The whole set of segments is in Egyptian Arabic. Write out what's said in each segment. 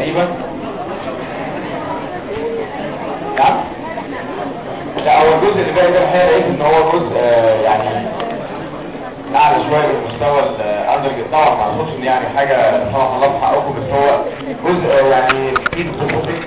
تقريبا نعم لا هو الجزء اللي باقي ده الحقيقه لقيت ان هو جزء آه، يعني اعلى شويه من مستوى الاندر طبعا ما اقصدش ان يعني حاجه سمح الله في حقكم بس هو جزء آه، يعني في سبيسيفيك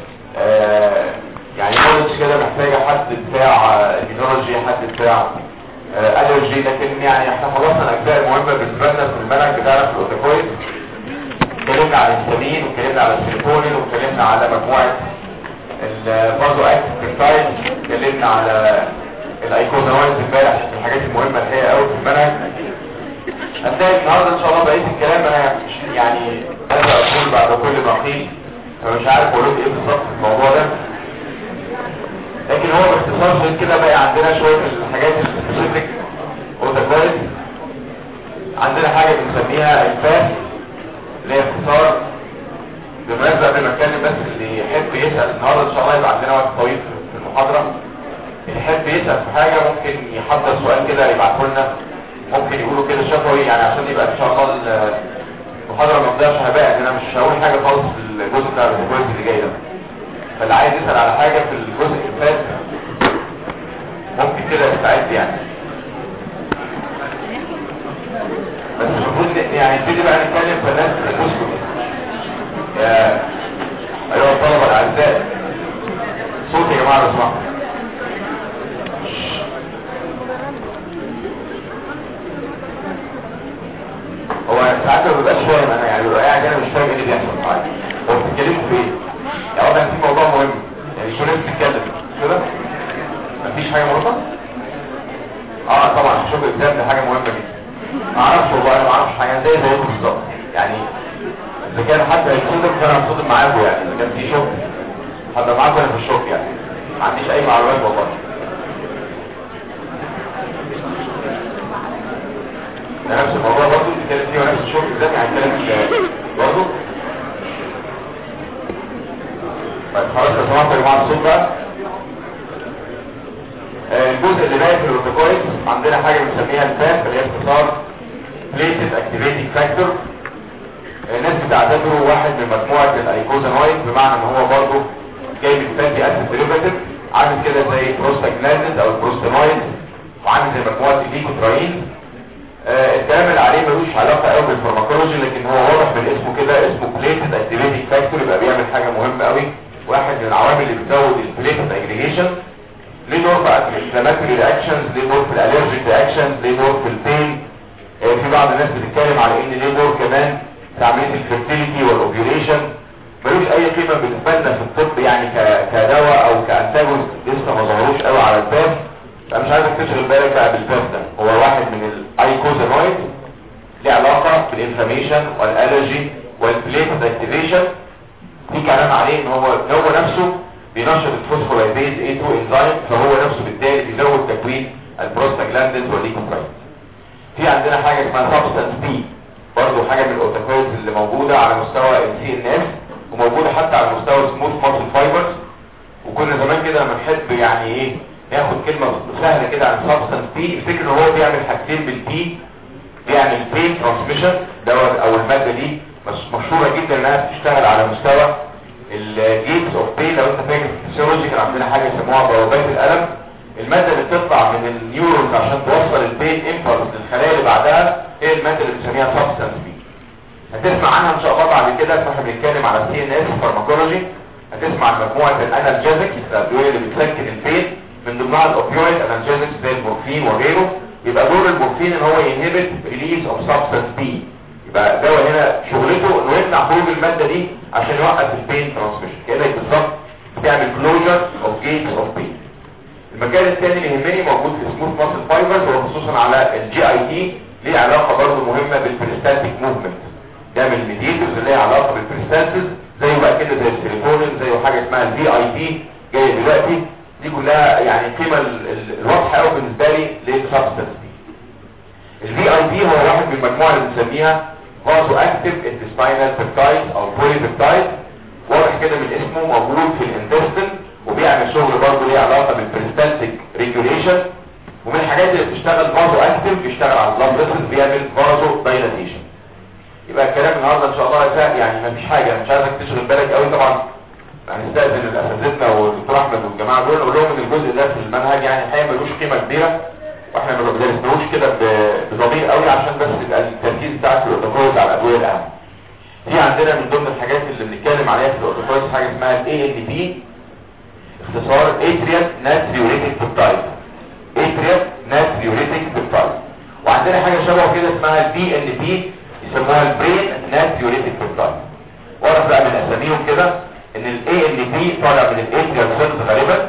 يعني نولج كده محتاجه حد بتاع ايميولوجي حد بتاع الرجي لكن يعني احنا خلصنا الاجزاء المهمه بالنسبه لنا في المنهج بتاعنا في الاوتوكويد اتكلمنا على الهستامين واتكلمنا على السيروتونين واتكلمنا على مجموعه البازو اكتيف بيبتايد اتكلمنا على الايكوزانويدز امبارح الحاجات المهمه الحقيقه قوي في المنهج هتلاقي النهارده ان شاء الله بقيه الكلام انا مش يعني انا بقول بعد كل ما قيل فمش عارف اقول لكم ايه بالظبط في الموضوع ده لكن هو باختصار غير كده بقى عندنا شويه الحاجات السبيسيفيك اوتوكويد عندنا حاجه بنسميها الفاس اللي هي اختصار بالمناسبه قبل ما اتكلم بس اللي يحب يسال النهارده ان شاء الله يبقى عندنا وقت طويل في المحاضره اللي يحب يسال في حاجه ممكن يحضر سؤال كده يبعته لنا ممكن يقولوا كده شفوي يعني عشان يبقى ان شاء الله المحاضره ما تضيعش هباء ان انا مش هقول حاجه خالص في الجزء بتاع الاوتوكويد اللي جاي ده فاللي عايز يسال على حاجه في الجزء اللي فات ممكن كده يستعد يعني بس المفروض يعني نبتدي بقى نتكلم في الناس تسكت يا ايها الطلبه الاعزاء صوت يا جماعه لو سمحتوا هو ساعات ما ببقاش فاهم انا يعني ببقى قاعد انا مش فاهم ايه اللي بيحصل معايا هو بتتكلموا في ايه؟ يا واضح في موضوع مهم يعني شو لازم تتكلم كده مفيش حاجه مهمه اه طبعا الشغل الكتاب ده حاجه مهمه جدا ما اعرفش والله انا ما اعرفش حاجه زي زيكم بالظبط يعني اذا كان حد هيتصدم فانا هتصدم معاكم يعني اذا كان في شغل هبقى معاكم انا في الشغل يعني ما عنديش اي معلومات والله ده نفس الموضوع برضه بتتكلم فيه ونفس الشغل ازاي هنتكلم برضه طيب خلاص يا سماحه يا جماعه الصوت بقى الجزء اللي باقي في البروتوكول عندنا حاجه بنسميها الفاس اللي هي اختصار بليتد اكتيفيتنج فاكتور الناس بتعتبره واحد من مجموعه الايكوزانويد بمعنى ان هو برضه جاي من فاتي اسيد ديريفاتيف عامل كده زي بروستاجلاندز او البروستانويد وعامل زي مجموعه الليكوتراين آه الكلام اللي عليه ملوش علاقه قوي بالفارماكولوجي لكن هو واضح من اسمه كده اسمه بليتد اكتيفيتنج فاكتور يبقى بيعمل حاجه مهمه قوي واحد من العوامل اللي بتزود البليتد اجريجيشن ليه دور بقى في الانفلاماتوري رياكشنز ليه دور في الالرجيك رياكشنز ليه دور في البين آه في بعض الناس بتتكلم على ان ليه دور كمان في عمليه الفيرتيليتي والاوفيوليشن ملوش اي قيمه بالنسبه لنا في الطب يعني كدواء او كانتاجونست لسه ما ظهروش قوي على الباب فمش عايزك تشغل بالك بقى بالباب ده هو واحد من الايكوزانويد ليه علاقه بالانفلاميشن والالرجي والبليتد اكتيفيشن في كلام عليه ان هو هو نفسه بينشط الفوسفولايبيز A2 انزيم فهو نفسه بالتالي بيزود تكوين البروستاجلاندز والليكوتراينز في عندنا حاجه اسمها سبستانس بي برضه حاجه من الاوتوكويدز اللي موجوده على مستوى السي ان اس وموجوده حتى على مستوى سموث ماسل فايبرز وكنا زمان كده لما نحب يعني ايه ياخد كلمه سهله كده عن سبستانس بي يفتكر ان هو بيعمل حاجتين بالبي بيعمل بين ترانسميشن دوت او الماده دي مشهوره جدا انها بتشتغل على مستوى الجيتس اوف بين لو انت فاكر في الفسيولوجي كان عندنا حاجه يسموها بوابات الالم الماده اللي بتطلع من النيورونز عشان توصل البين امبلس للخلايا اللي بعدها هي الماده اللي بنسميها سبستانس بي هتسمع عنها ان شاء الله بعد كده احنا بنتكلم على سي ان اس فارماكولوجي هتسمع عن مجموعه الانالجيزكس الادويه اللي بتسكن البين من ضمنها الاوبيويد انالجيزكس زي المورفين وغيره يبقى دور المورفين ان هو ينهبت ريليز اوف سبستانس بي يبقى دواء هنا شغلته انه يمنع خروج الماده دي عشان يوقف البين ترانسميشن كانك بالظبط بتعمل كلوجر اوف جيتس اوف بين المكان الثاني اللي يهمني موجود في سموث ماسل فايبرز وخصوصا على الجي اي تي ليه علاقه برضه مهمه بالبريستاتيك موفمنت ده من الميديتورز اللي ليها علاقه بالبريستاتيز زي بقى كده زي السيروتونين زي حاجه اسمها الفي اي تي جايه دلوقتي دي كلها يعني القيمه الواضحه قوي بالنسبه لي للسبستانس دي الفي اي تي هو واحد من المجموعه اللي بنسميها فازو اكتيف انتستينال بيبتايد او بولي بيبتايد واضح كده من اسمه موجود في الانتستين وبيعمل شغل برضه ليه علاقه بالبريستالتيك ريجوليشن ومن الحاجات اللي بتشتغل فازو اكتيف بيشتغل على البلاد فيسل بيعمل فازو دايلاتيشن يبقى الكلام النهارده ان شاء الله سهل يعني مفيش حاجه مش عايزك تشغل بالك قوي طبعا هنستأذن الاساتذتنا والدكتور احمد والجماعه دول نقول لهم ان الجزء ده في المنهج يعني الحقيقه ملوش قيمه كبيره واحنا ما بندرسناهوش كده ب- بضمير قوي عشان بس يبقى التركيز بتاعك في الاوتوكولز على الادويه الاهم في عندنا من ضمن الحاجات اللي بنتكلم عليها في الاوتوكولز حاجه اسمها الاي ان بي اختصار اتريال ناتريوريتك بيبتايد اتريال ناتريوريتك بيبتايد وعندنا حاجه شبه كده اسمها البي ان بي يسموها البرين ناتريوريتك بيبتايد واعرف بقى من اساميهم كده ان الاي ان بي طالع من الاتريال سيلز غالبا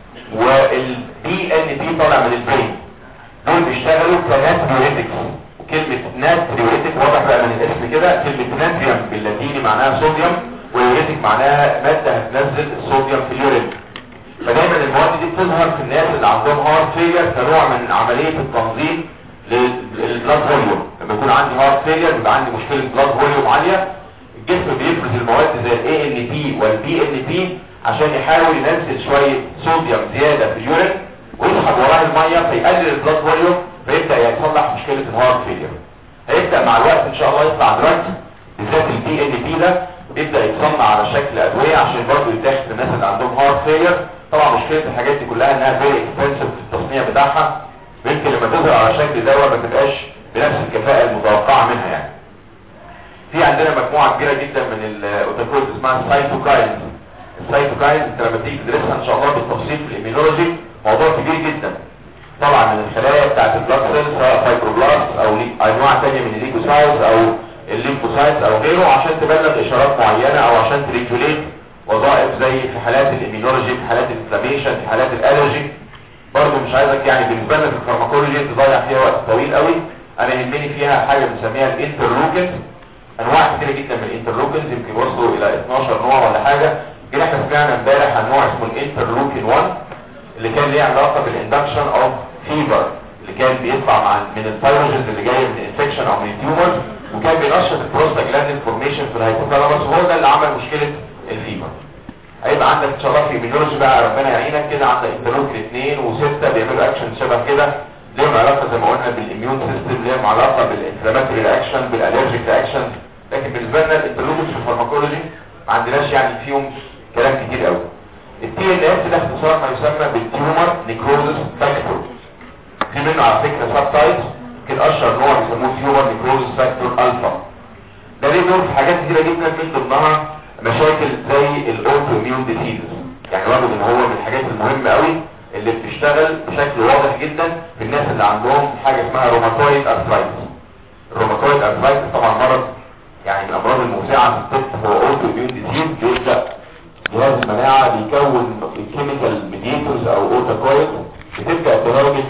والبي ان بي طالع من البرين دول بيشتغلوا كناتريوريتكس كلمة ناتريوريتك واضح بقى من الاسم كده كلمة ناتريوم باللاتيني معناها صوديوم ويوريتك معناها مادة هتنزل الصوديوم في اليورين فدايما المواد دي بتظهر في الناس اللي عندهم هارت فيلير كنوع من عملية التنظيم للبلاد فوليوم لما يكون عندي هارت فيلير بيبقى عندي مشكلة بلاد فوليوم عالية الجسم بيفرز المواد زي الاي ان بي والبي ان بي عشان يحاول ينزل شوية صوديوم زيادة في اليورين ويسحب وراه المية فيقلل البلاد فوليوم فيبدأ يصلح مشكلة الهارت فيلير هيبدأ مع الوقت ان شاء الله يطلع دراج بالذات البي ان بي ده يبدأ يتصنع على شكل ادوية عشان برضه يتاخد في الناس اللي عندهم هارت فيلير طبعا مشكلة الحاجات دي كلها انها فيري اكسبنسيف في التصنيع بتاعها يمكن لما تظهر على شكل دواء ما تبقاش بنفس الكفاءة المتوقعة منها يعني في عندنا مجموعة كبيرة جدا من الاوتوكولز اسمها السايتوكاينز السايتوكاينز انت لما تيجي تدرسها ان شاء الله بالتفصيل في الاميونولوجي موضوع كبير جدا طبعا من الخلايا بتاعت البلاد سيلز سواء فايبروبلاست او لي- انواع تانية من الليكوسايتس او الليمفوسايتس او غيره عشان تبلغ اشارات معينة او عشان تريجوليت وظائف زي في حالات الاميونولوجي في حالات الانفلاميشن في حالات الالرجي برضه مش عايزك يعني بالنسبه لنا في الفارماكولوجي تضيع فيها وقت طويل قوي انا يهمني فيها حاجه بنسميها الانترلوكنز انواع كتيره جدا من الانترلوكنز يمكن وصلوا الى 12 نوع ولا حاجه كده احنا سمعنا امبارح عن نوع اسمه الانترلوكين 1 اللي كان ليه علاقه بالاندكشن اوف فيبر اللي كان بيطلع مع من الفيروجز اللي جايه من الانفكشن او من التيومرز وكان بينشط البروستاجلاندين فورميشن في الهايبوثالاموس وهو ده اللي عمل مشكله الفيبر هيبقى عندك ان شاء الله في ايميولوجي بقى ربنا يعينك كده عندك انترلوكين 2 و6 بيعملوا اكشن شبه كده ليهم علاقه زي ما قلنا بالاميون سيستم ليهم علاقه بالانفلاماتوري رياكشن بالالرجيك رياكشن لكن بالنسبه لنا الانترلوكين في الفارماكولوجي ما عندناش يعني فيهم كلام كتير قوي التي ان اس ده اختصار ما يسمى بالتيومر نيكروزس فاكتور في منه على فكره سب تايبس يمكن اشهر نوع بيسموه تيومر نيكروزس فاكتور الفا ده ليه دور في حاجات كتيره جدا من ضمنها مشاكل زي الاوتو اميون ديزيز يعني واخد ان هو من الحاجات المهمه قوي اللي بتشتغل بشكل واضح جدا في الناس اللي عندهم حاجه اسمها روماتويد ارثرايتس الروماتويد ارثرايتس طبعا مرض يعني من الامراض الموسعه في الطب هو اوتو اميون ديزيز بيبدا جهاز المناعه بيكون الكيميكال ميديتورز او اوتوكويد بتبدا تهاجم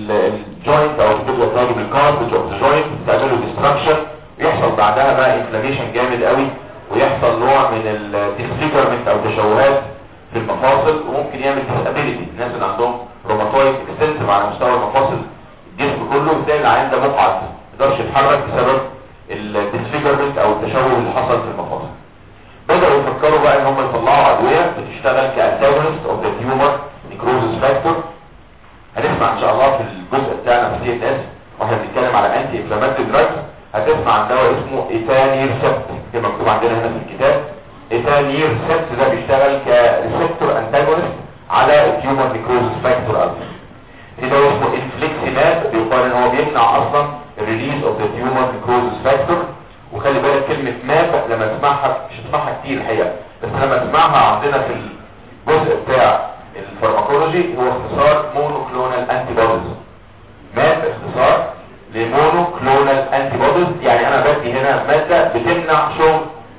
الجوينت او بتبدا تهاجم الكاربج اوف ذا جوينت تعمله ديستراكشن يحصل بعدها بقى انفلاميشن جامد قوي ويحصل نوع من الديسفيجرمنت او تشوهات في المفاصل وممكن يعمل disability الناس اللي عندهم روماتويد اكستنسيف على مستوى المفاصل الجسم كله بتلاقي العيان ده مقعد ما يقدرش يتحرك بسبب الديسفيجرمنت او التشوه اللي حصل في المفاصل بدأوا يفكروا بقى ان هم يطلعوا ادوية بتشتغل كانتاجونست اوف ذا تيومر نيكروزس فاكتور هنسمع ان شاء الله في الجزء بتاعنا في سي ان اس واحنا بنتكلم على انتي انفلاماتوري دراجز هتسمع عن دواء اسمه ايتانير سبت كده مكتوب عندنا هنا في الكتاب ايتانير سبت ده بيشتغل كريسبتور انتاجونست على التيومر نيكروزس فاكتور الفا في دواء اسمه انفليكسيماب بيقال ان هو بيمنع اصلا الريليز اوف ذا تيومر نيكروزس فاكتور وخلي بالك كلمة ماب لما تسمعها مش هتسمعها كتير الحقيقة بس لما تسمعها عندنا في الجزء بتاع الفارماكولوجي هو اختصار مونوكلونال انتي بوديز ماب اختصار لمونوكلونال انتي بوديز يعني انا بدي هنا مادة بتمنع شغل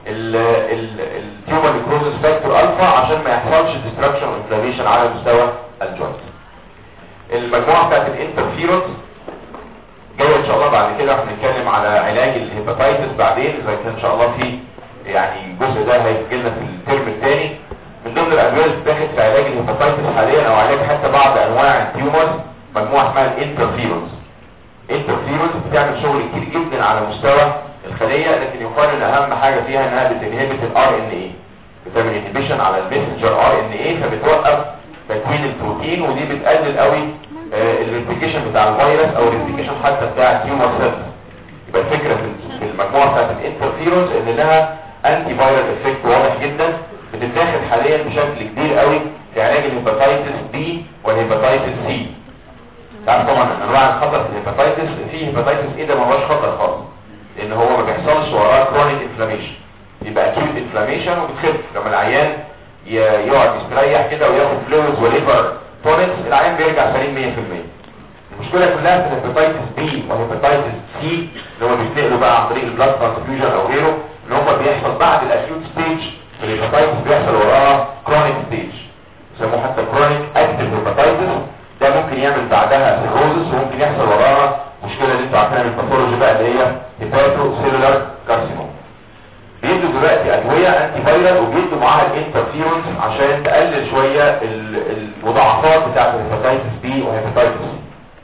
التيومر نيكروزس فاكتور الفا عشان ما يحصلش ديستراكشن وانفلاميشن على مستوى الجوينت المجموعة بتاعت الانترفيرونس جاية ان شاء الله بعد كده هنتكلم على علاج الهيباتيتس بعدين اذا كان ان شاء الله في يعني الجزء ده هيجي لنا في الترم الثاني من ضمن الادويه اللي بتاخد في علاج الهيباتيتس حاليا او علاج حتى بعض انواع التيومرز مجموعه اسمها الانترفيرونز انترفيرونز بتعمل شغل كتير جدا على مستوى الخليه لكن يقال ان اهم حاجه فيها انها بتنهبت الار ان اي بتعمل انهبيشن على المسنجر ار ان اي فبتوقف تكوين البروتين ودي بتقلل قوي الريبليكيشن بتاع الفيروس او الريبليكيشن حتى بتاع التيومر سيلز يبقى الفكره في المجموعه بتاعت الانترفيرونز ان لها انتي فايرال افكت واضح جدا بتتاخد حاليا بشكل كبير قوي في علاج الهيباتيتس بي والهيباتيتس سي تعرف طبعا ان انواع الخطر في الهيباتيتس في هيباتيتس ايه ده ما هوش خطر خالص لان هو ما بيحصلش وراه كرونيك انفلاميشن يبقى اكيوت انفلاميشن وبتخف لما العيان ي- يقعد يستريح كده وياخد فلويدز وليفر تونكس العيان بيرجع سليم 100% المشكله كلها في الهيباتيتس بي والهيباتيتس سي اللي هم بيتنقلوا بقى عن طريق البلاد ترانسفيوجن او غيره ان هم بيحصل بعد الاكيوت ستيج في الهيباتيتس بيحصل وراها كرونيك ستيج يسموه حتى كرونيك اكتيف هيباتيتس ده ممكن يعمل بعدها سيروزس وممكن يحصل وراها مشكله اللي انتوا عارفينها من الباثولوجي بقى اللي هي هيباتو سيلولار كارسينوم بيدوا دلوقتي ادويه انتي فايرال وبيدوا معاها الانترفيرونس عشان تقلل شويه ال- المضاعفات بتاعت الهيباتيتس بي وهيباتيتس سي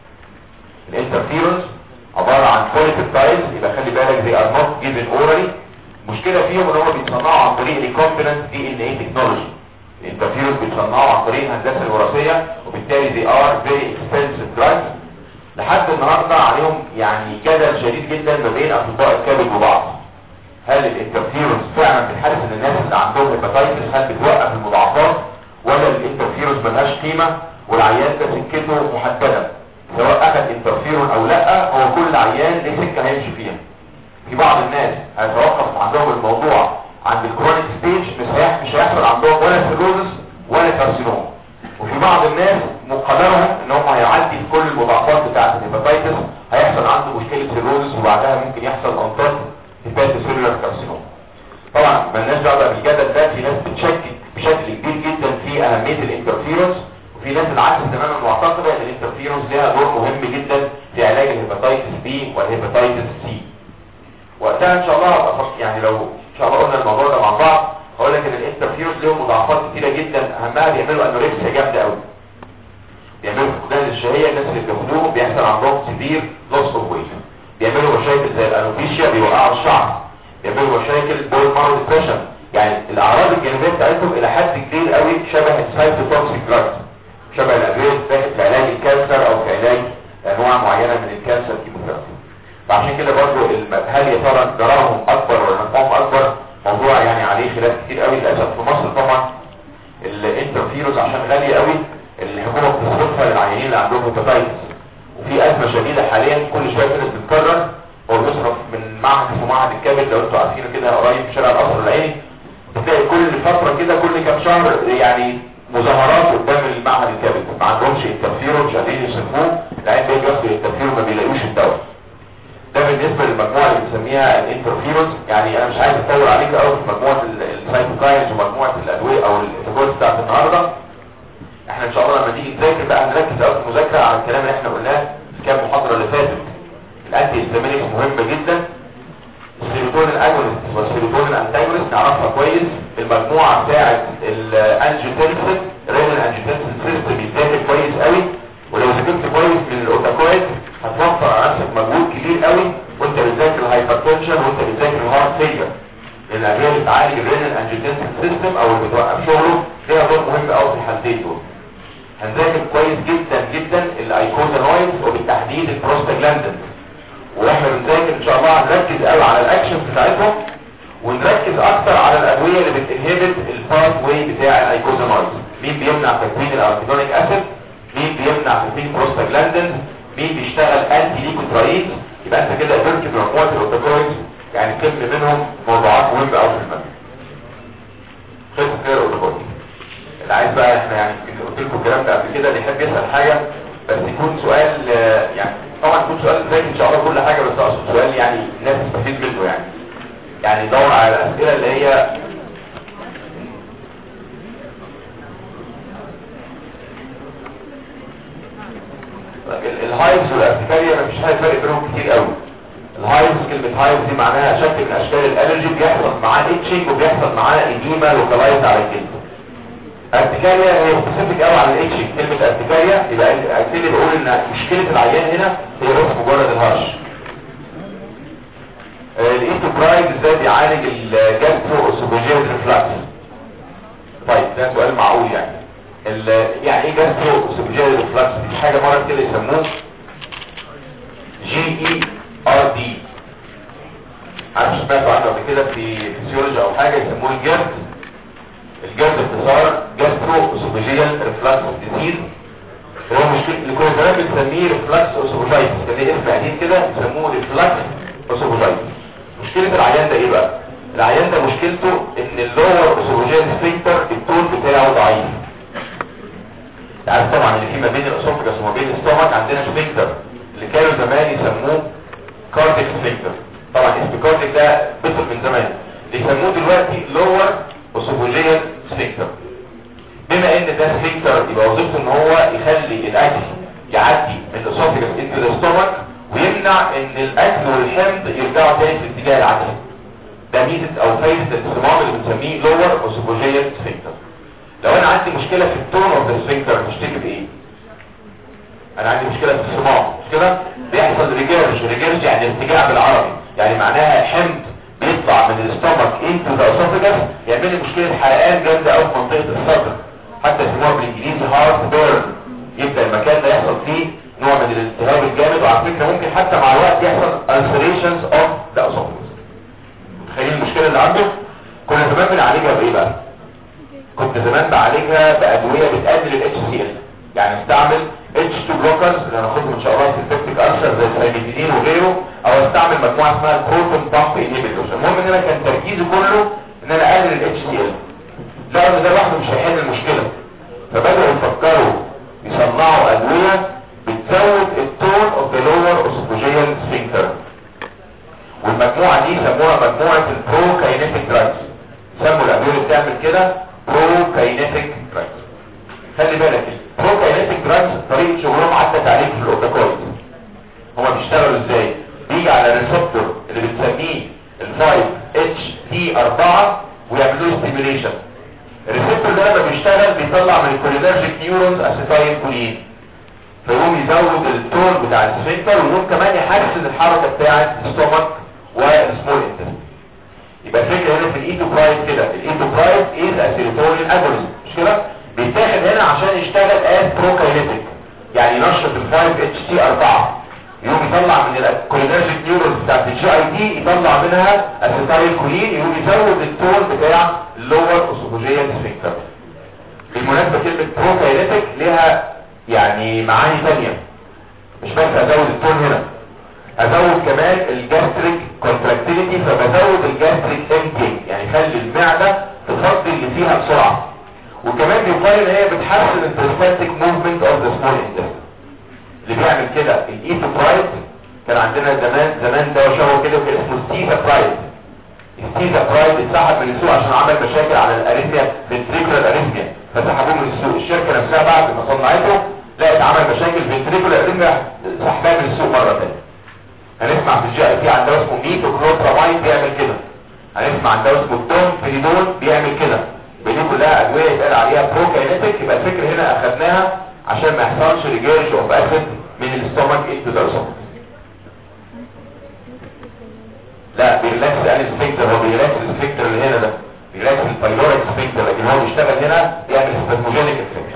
الانترفيرونس عباره عن بوليبيبتايدز يبقى خلي بالك they are not given orally المشكله فيهم ان هم بيتصنعوا عن طريق ريكومبيننت دي ان اي تكنولوجي الانترفيرونس بيتصنعوا عن طريق الهندسه الوراثيه وبالتالي they are very expensive drugs لحد النهارده عليهم يعني جدل شديد جدا ما بين اطباء الكبد وبعض هل الانترفيرونس فعلا بتحسن الناس اللي عندهم هيباتيتس هل بتوقف المضاعفات ولا الانترفيرونس ملهاش قيمه والعيان ده سكته محدده سواء اخذ انترفيرون او لا هو كل عيان ليه سكه هيمشي فيها في بعض الناس هيتوقف عندهم الموضوع عند الكرونيك ستيج مش هيح- مش هيحصل عندهم ولا سيروزس ولا كارسينوم وفي بعض الناس مقدرهم ان هم هيعدي في كل المضاعفات بتاعه الهيباتيتس هيحصل عنده مشكله سيروزس وبعدها ممكن يحصل انطاط هيباتوسيلولار كارسينوم طبعا مالناش دعوه بقى بالجدل ده في ناس بتشكك بشكل كبير جدا في اهميه الانترفيرونس وفي ناس العكس تماما معتقده ان الانترفيرونس ليها دور مهم جدا في علاج الهيباتيتس بي والهيباتيتس سي وقتها ان شاء الله هبقى أفكر- يعني لو ان شاء الله قلنا الموضوع ده مع بعض هقول لك ان الانترفيرونس ليهم مضاعفات كتيره جدا اهمها بيعملوا انوركسيا جامده قوي بيعملوا فقدان الشهيه الناس اللي بياخدوهم بيحصل عندهم سيفير لوس اوف ويت بيعملوا مشاكل زي الانوبيشيا بيوقعوا الشعر بيعملوا مشاكل بول مارو ديبريشن يعني الاعراض الجانبيه بتاعتهم الى حد كبير قوي شبه السايتوتوكسيك دراجز شبه الادويه اللي بتتاخد في علاج الكانسر او في علاج انواع معينه من الكانسر كيموثيرابي فعشان كده برضو الم- هل يا ترى ضررهم اكبر ولا نفعهم اكبر موضوع يعني عليه خلاف كتير قوي للاسف في مصر طبعا الانترفيروس عشان غالي قوي الحكومه بتصرفها للعيانين اللي عندهم هيباتيتس وفي ازمه شديده حاليا كل شويه كده بتتكرر هو بيصرف من معهد اسمه معهد الكبد لو انتوا عارفينه كده قريب في شارع القصر العيني بتلاقي كل فتره كده كل كام شهر يعني مظاهرات قدام المعهد الكبد ما عندهمش انترفيرون مش قادرين يصرفوه العيان بيجي ياخد الانترفيرون ما بيلاقوش الدواء ده بالنسبه للمجموعه اللي بنسميها الانترفيرونز يعني انا مش عايز اطول عليك قوي في مجموعه ال- السايتوكاينز ومجموعه الادويه او الفيتامينات بتاعت النهارده احنا ان شاء الله لما نيجي نذاكر بقى هنركز قوي في المذاكره على الكلام اللي احنا قلناه في كام محاضره اللي فاتت الانتي هيستامينكس مهمه جدا السيروتونين اجونست والسيروتونين انتاجونست نعرفها كويس المجموعه بتاعه الانجيوتنسين رينال انجيوتنسين سيستم يتذاكر كويس قوي ولو ذاكرت كويس من الاوتاكويد هتوفر على نفسك مجهود كبير قوي وانت بتذاكر الهايبرتنشن وانت بتذاكر الهارت فيلر لان الادويه اللي بتعالج الرينال انجيوتنسين سيستم او اللي بتوقف شغله ليها دور مهم قوي في الحالتين دول هنذاكر كويس جدا جدا الايكوزانويدز وبالتحديد البروستاجلاندين واحنا بنذاكر ان شاء الله هنركز قوي على الاكشن بتاعتهم ونركز اكتر على الادويه اللي بتنهبت الباث واي بتاع الايكوزانويدز مين بيمنع تكوين الاركيدونيك اسيد مين بيمنع تكوين بروستاجلاندين مين بيشتغل انتي ليكوترايد يبقى انت كده قدرت بمجموعه الاوتوكويدز يعني كم منهم موضوعات مهمه قوي في المنهج خلص خير الاوتوكويد اللي عايز بقى احنا يعني يمكن قلت لكم الكلام ده قبل كده اللي يحب يسال حاجه بس يكون سؤال آه، يعني طبعا يكون سؤال زي ان شاء الله كل حاجه بس اقصد سؤال يعني الناس تستفيد منه يعني يعني دور على الاسئله اللي هي طيب ال- الهايبس والارتكاريا مفيش حاجه فرق بينهم كتير قوي الهايبس كلمه هايبس دي معناها شكل من اشكال الالرجي بيحصل معاه اتشنج وبيحصل معاه اديما لوكالايز على الجلد ارتكاريا هي سبيسيفيك قوي على الاتشنج كلمه ارتكاريا يبقى اكتلي بقول ان مشكله العيان هنا هي بس مجرد الهرش الايتوبرايد ازاي بيعالج الجاسترو اسوفيجيال ريفلاكس طيب ده سؤال معقول يعني ال- يعني ايه جاسترو اسوفيجيال ريفلاكس دي حاجه مرض كده يسموه جي اي ار دي كده في فيسيولوجي او حاجه يسموه الجرد الجرد باختصار جاسترو اسوفيجيال ريفلكس ديزيز هو مشكله اللي كنا زمان بنسميه ريفلكس اوسوفوجايتس كان ليه اسم قديم كده بيسموه ريفلكس اوسوفوجايتس مشكله العيان ده ايه بقى العيان ده مشكلته ان اللور اسوفوجيال سفنكتر الطول بتاعه ضعيف عارف طبعا اللي في ما بين الاسوفجس وما بين الستومك عندنا سفنكتر اللي كانوا زمان يسموه كارديك سفنكتر طبعا اسم كارديك ده بطل من زمان بيسموه دلوقتي لور اسوفوجيال سفنكتر بما ان ده سفنكتر يبقى وظيفته ان هو يخلي الاكل يعدي من الاسوفجس انتو الستومك ويمنع ان الاكل والحمض يرجعوا تاني في الاتجاه العكسي ده ميزه او فايده الاصطمام اللي بنسميه لور اسوفوجيال سفنكتر لو انا عندي مشكله في التون اوف ذا سفنكتر بشتكي بايه انا عندي مشكله في الصمام مش كده بيحصل ريجيرج ريجيرج يعني ارتجاع بالعربي يعني معناها حمض بيطلع من الاستومك انتو ذا اسوفجس يعمل لي مشكله حرقان جامده قوي في منطقه الصدر حتى يسموها بالانجليزي هارت بيرن يبدا المكان ده يحصل فيه نوع من الالتهاب الجامد وعلى فكره ممكن حتى مع الوقت يحصل ulcerations of the esophagus تخيل المشكله اللي عنده كنا زمان بنعالجها بايه بقى كنت زمان بعالجها بادويه بتقلل الاتش سي ال يعني استعمل اتش 2 بلوكرز اللي هناخدهم ان شاء الله في البيبتيك ألسر زي السايميتيدين وغيره او استعمل مجموعه اسمها البروتون بامب انهبيتورز المهم ان انا كان تركيزي كله ان انا اقلل الاتش سي ال لا ان ده لوحده مش هيحل المشكله فبداوا يفكروا يصنعوا ادويه بتزود التون اوف ذا لور اسوفوجيال سفنكتر والمجموعه دي سموها مجموعه البرو كاينيتيك دراجز سموا الادويه اللي بتعمل كده برو كاينيتيك دراجز خلي بالك البرو كاينيتيك دراجز طريقه شغلهم عدت عليك في الاوتوكويد هما بيشتغلوا ازاي بيجي على الريسبتور اللي بنسميه ال 5 اتش تي 4 ويعملوا له ستيميوليشن الريسبتور ده لما بيشتغل بيطلع من الكولينرجيك نيورونز اسيتايل كولين فيقوم يزود التون بتاع السفنكتر ويقوم كمان يحسن الحركه بتاعه الستومك والسمول انتستين يبقى الفكره هنا في الايتوبرايد كده الايتوبرايد از اسيروتونين اجونست مش كده بيتاخد هنا عشان يشتغل از بروكاينيتيك يعني ينشط ال 5 اتش تي 4 يقوم يطلع من الكولينرجيك نيورونز بتاعت الجي اي دي يطلع منها اسيتايل كولين يقوم يزود التون بتاع اللور اسوفوجيال سفنكتر بالمناسبه كلمه بروكاينيتيك ليها يعني معاني ثانيه مش بس ازود التون هنا ازود كمان الجاستريك كونتراكتيليتي فبزود الجاستريك امتنج يعني خلي المعده تفضي اللي فيها بسرعه وكمان بيقال ان هي بتحسن البريستاتيك موفمنت اوف ذا سمول انتستين اللي بيعمل كده الايثوبرايد كان عندنا زمان زمان ده شبه كده كان اسمه ستيزا برايد ستيزا برايد اتسحب من السوق عشان عمل مشاكل على الاريثميا فنتريكولار اريثميا فسحبوه من السوق الشركه نفسها بعد ما صنعته لقت عمل مشاكل فنتريكولار اريثميا سحبها من السوق مره ثانيه هنسمع في الجي اي تي عن دواء اسمه ميتوكلوبرامايد بيعمل كده هنسمع عن دواء اسمه الدوم فريدون بيعمل كده دي كلها ادويه يتقال عليها بروكاينيتيك يبقى الفكره هنا اخدناها عشان ما يحصلش ريجيرج اوف اسيد من الاستومك انتو ذا اسوفاجس لا بيرلاكس يعني السفنكتر هو بيرلاكس السفنكتر اللي هنا ده بيرلاكس البايلوريك سفنكتر لكن هو بيشتغل هنا بيعمل سبازموجينيك افكت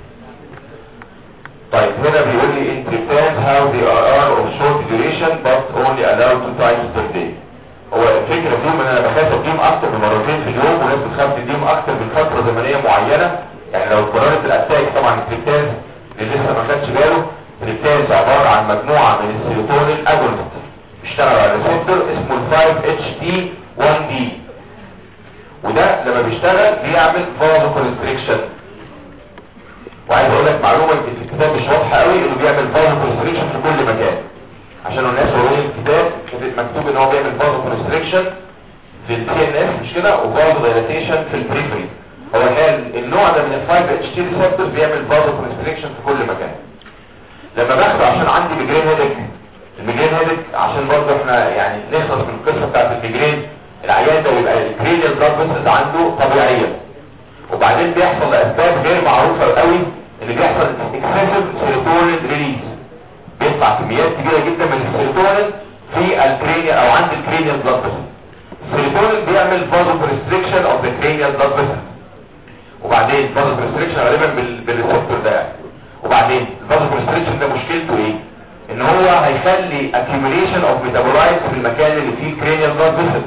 طيب هنا بيقول لي in Japan how they are of short duration but only allowed two times per day هو الفكرة فيهم ان انا بخاف اديهم اكتر من مرتين في اليوم وناس بتخاف تديهم اكتر من فترة زمنية معينة يعني لو اتكررت الاتاك طبعا التريبتاز اللي لسه ما خدش باله التريبتاز عبارة عن مجموعة من السيروتونين اجونست بيشتغل على ريسبتور اسمه ال 5 اتش تي 1 دي وده لما بيشتغل بيعمل فازو كونستريكشن وعايز اقول لك معلومه يمكن في الكتاب مش واضحه قوي انه بيعمل فازو كونستريكشن في كل مكان عشان الناس وهي الكتاب مكتوب ان هو بيعمل فازو كونستريكشن في السي ان اس مش كده وفازو دايلاتيشن في البريفري هو الحقيقه النوع ده من ال 5 اتش تي ريسبتور بيعمل فازو كونستريكشن في كل مكان لما باخده عشان عندي ميجرين هيدك الميجرين هيدك عشان برضه احنا يعني نخلص من القصه بتاعت الميجرين العيان ده بيبقى الكرينيال بلاد فيسلز عنده طبيعيه وبعدين بيحصل لاسباب غير معروفه قوي اللي بيحصل اكسسيف سيروتونين ريليز بيطلع كميات كبيره جدا من السيروتونين في الكرينيال او عند الكرينيال بلاد فيسل السيروتونين بيعمل فازو بريستريكشن اوف ذا كرينيال بلاد فيسل وبعدين فازو بريستريكشن غالبا بال- بالريسبتور ده يعني. وبعدين الفازو بريستريكشن ده مشكلته ايه ان هو هيخلي accumulation of metabolites في المكان اللي فيه cranial blood vessel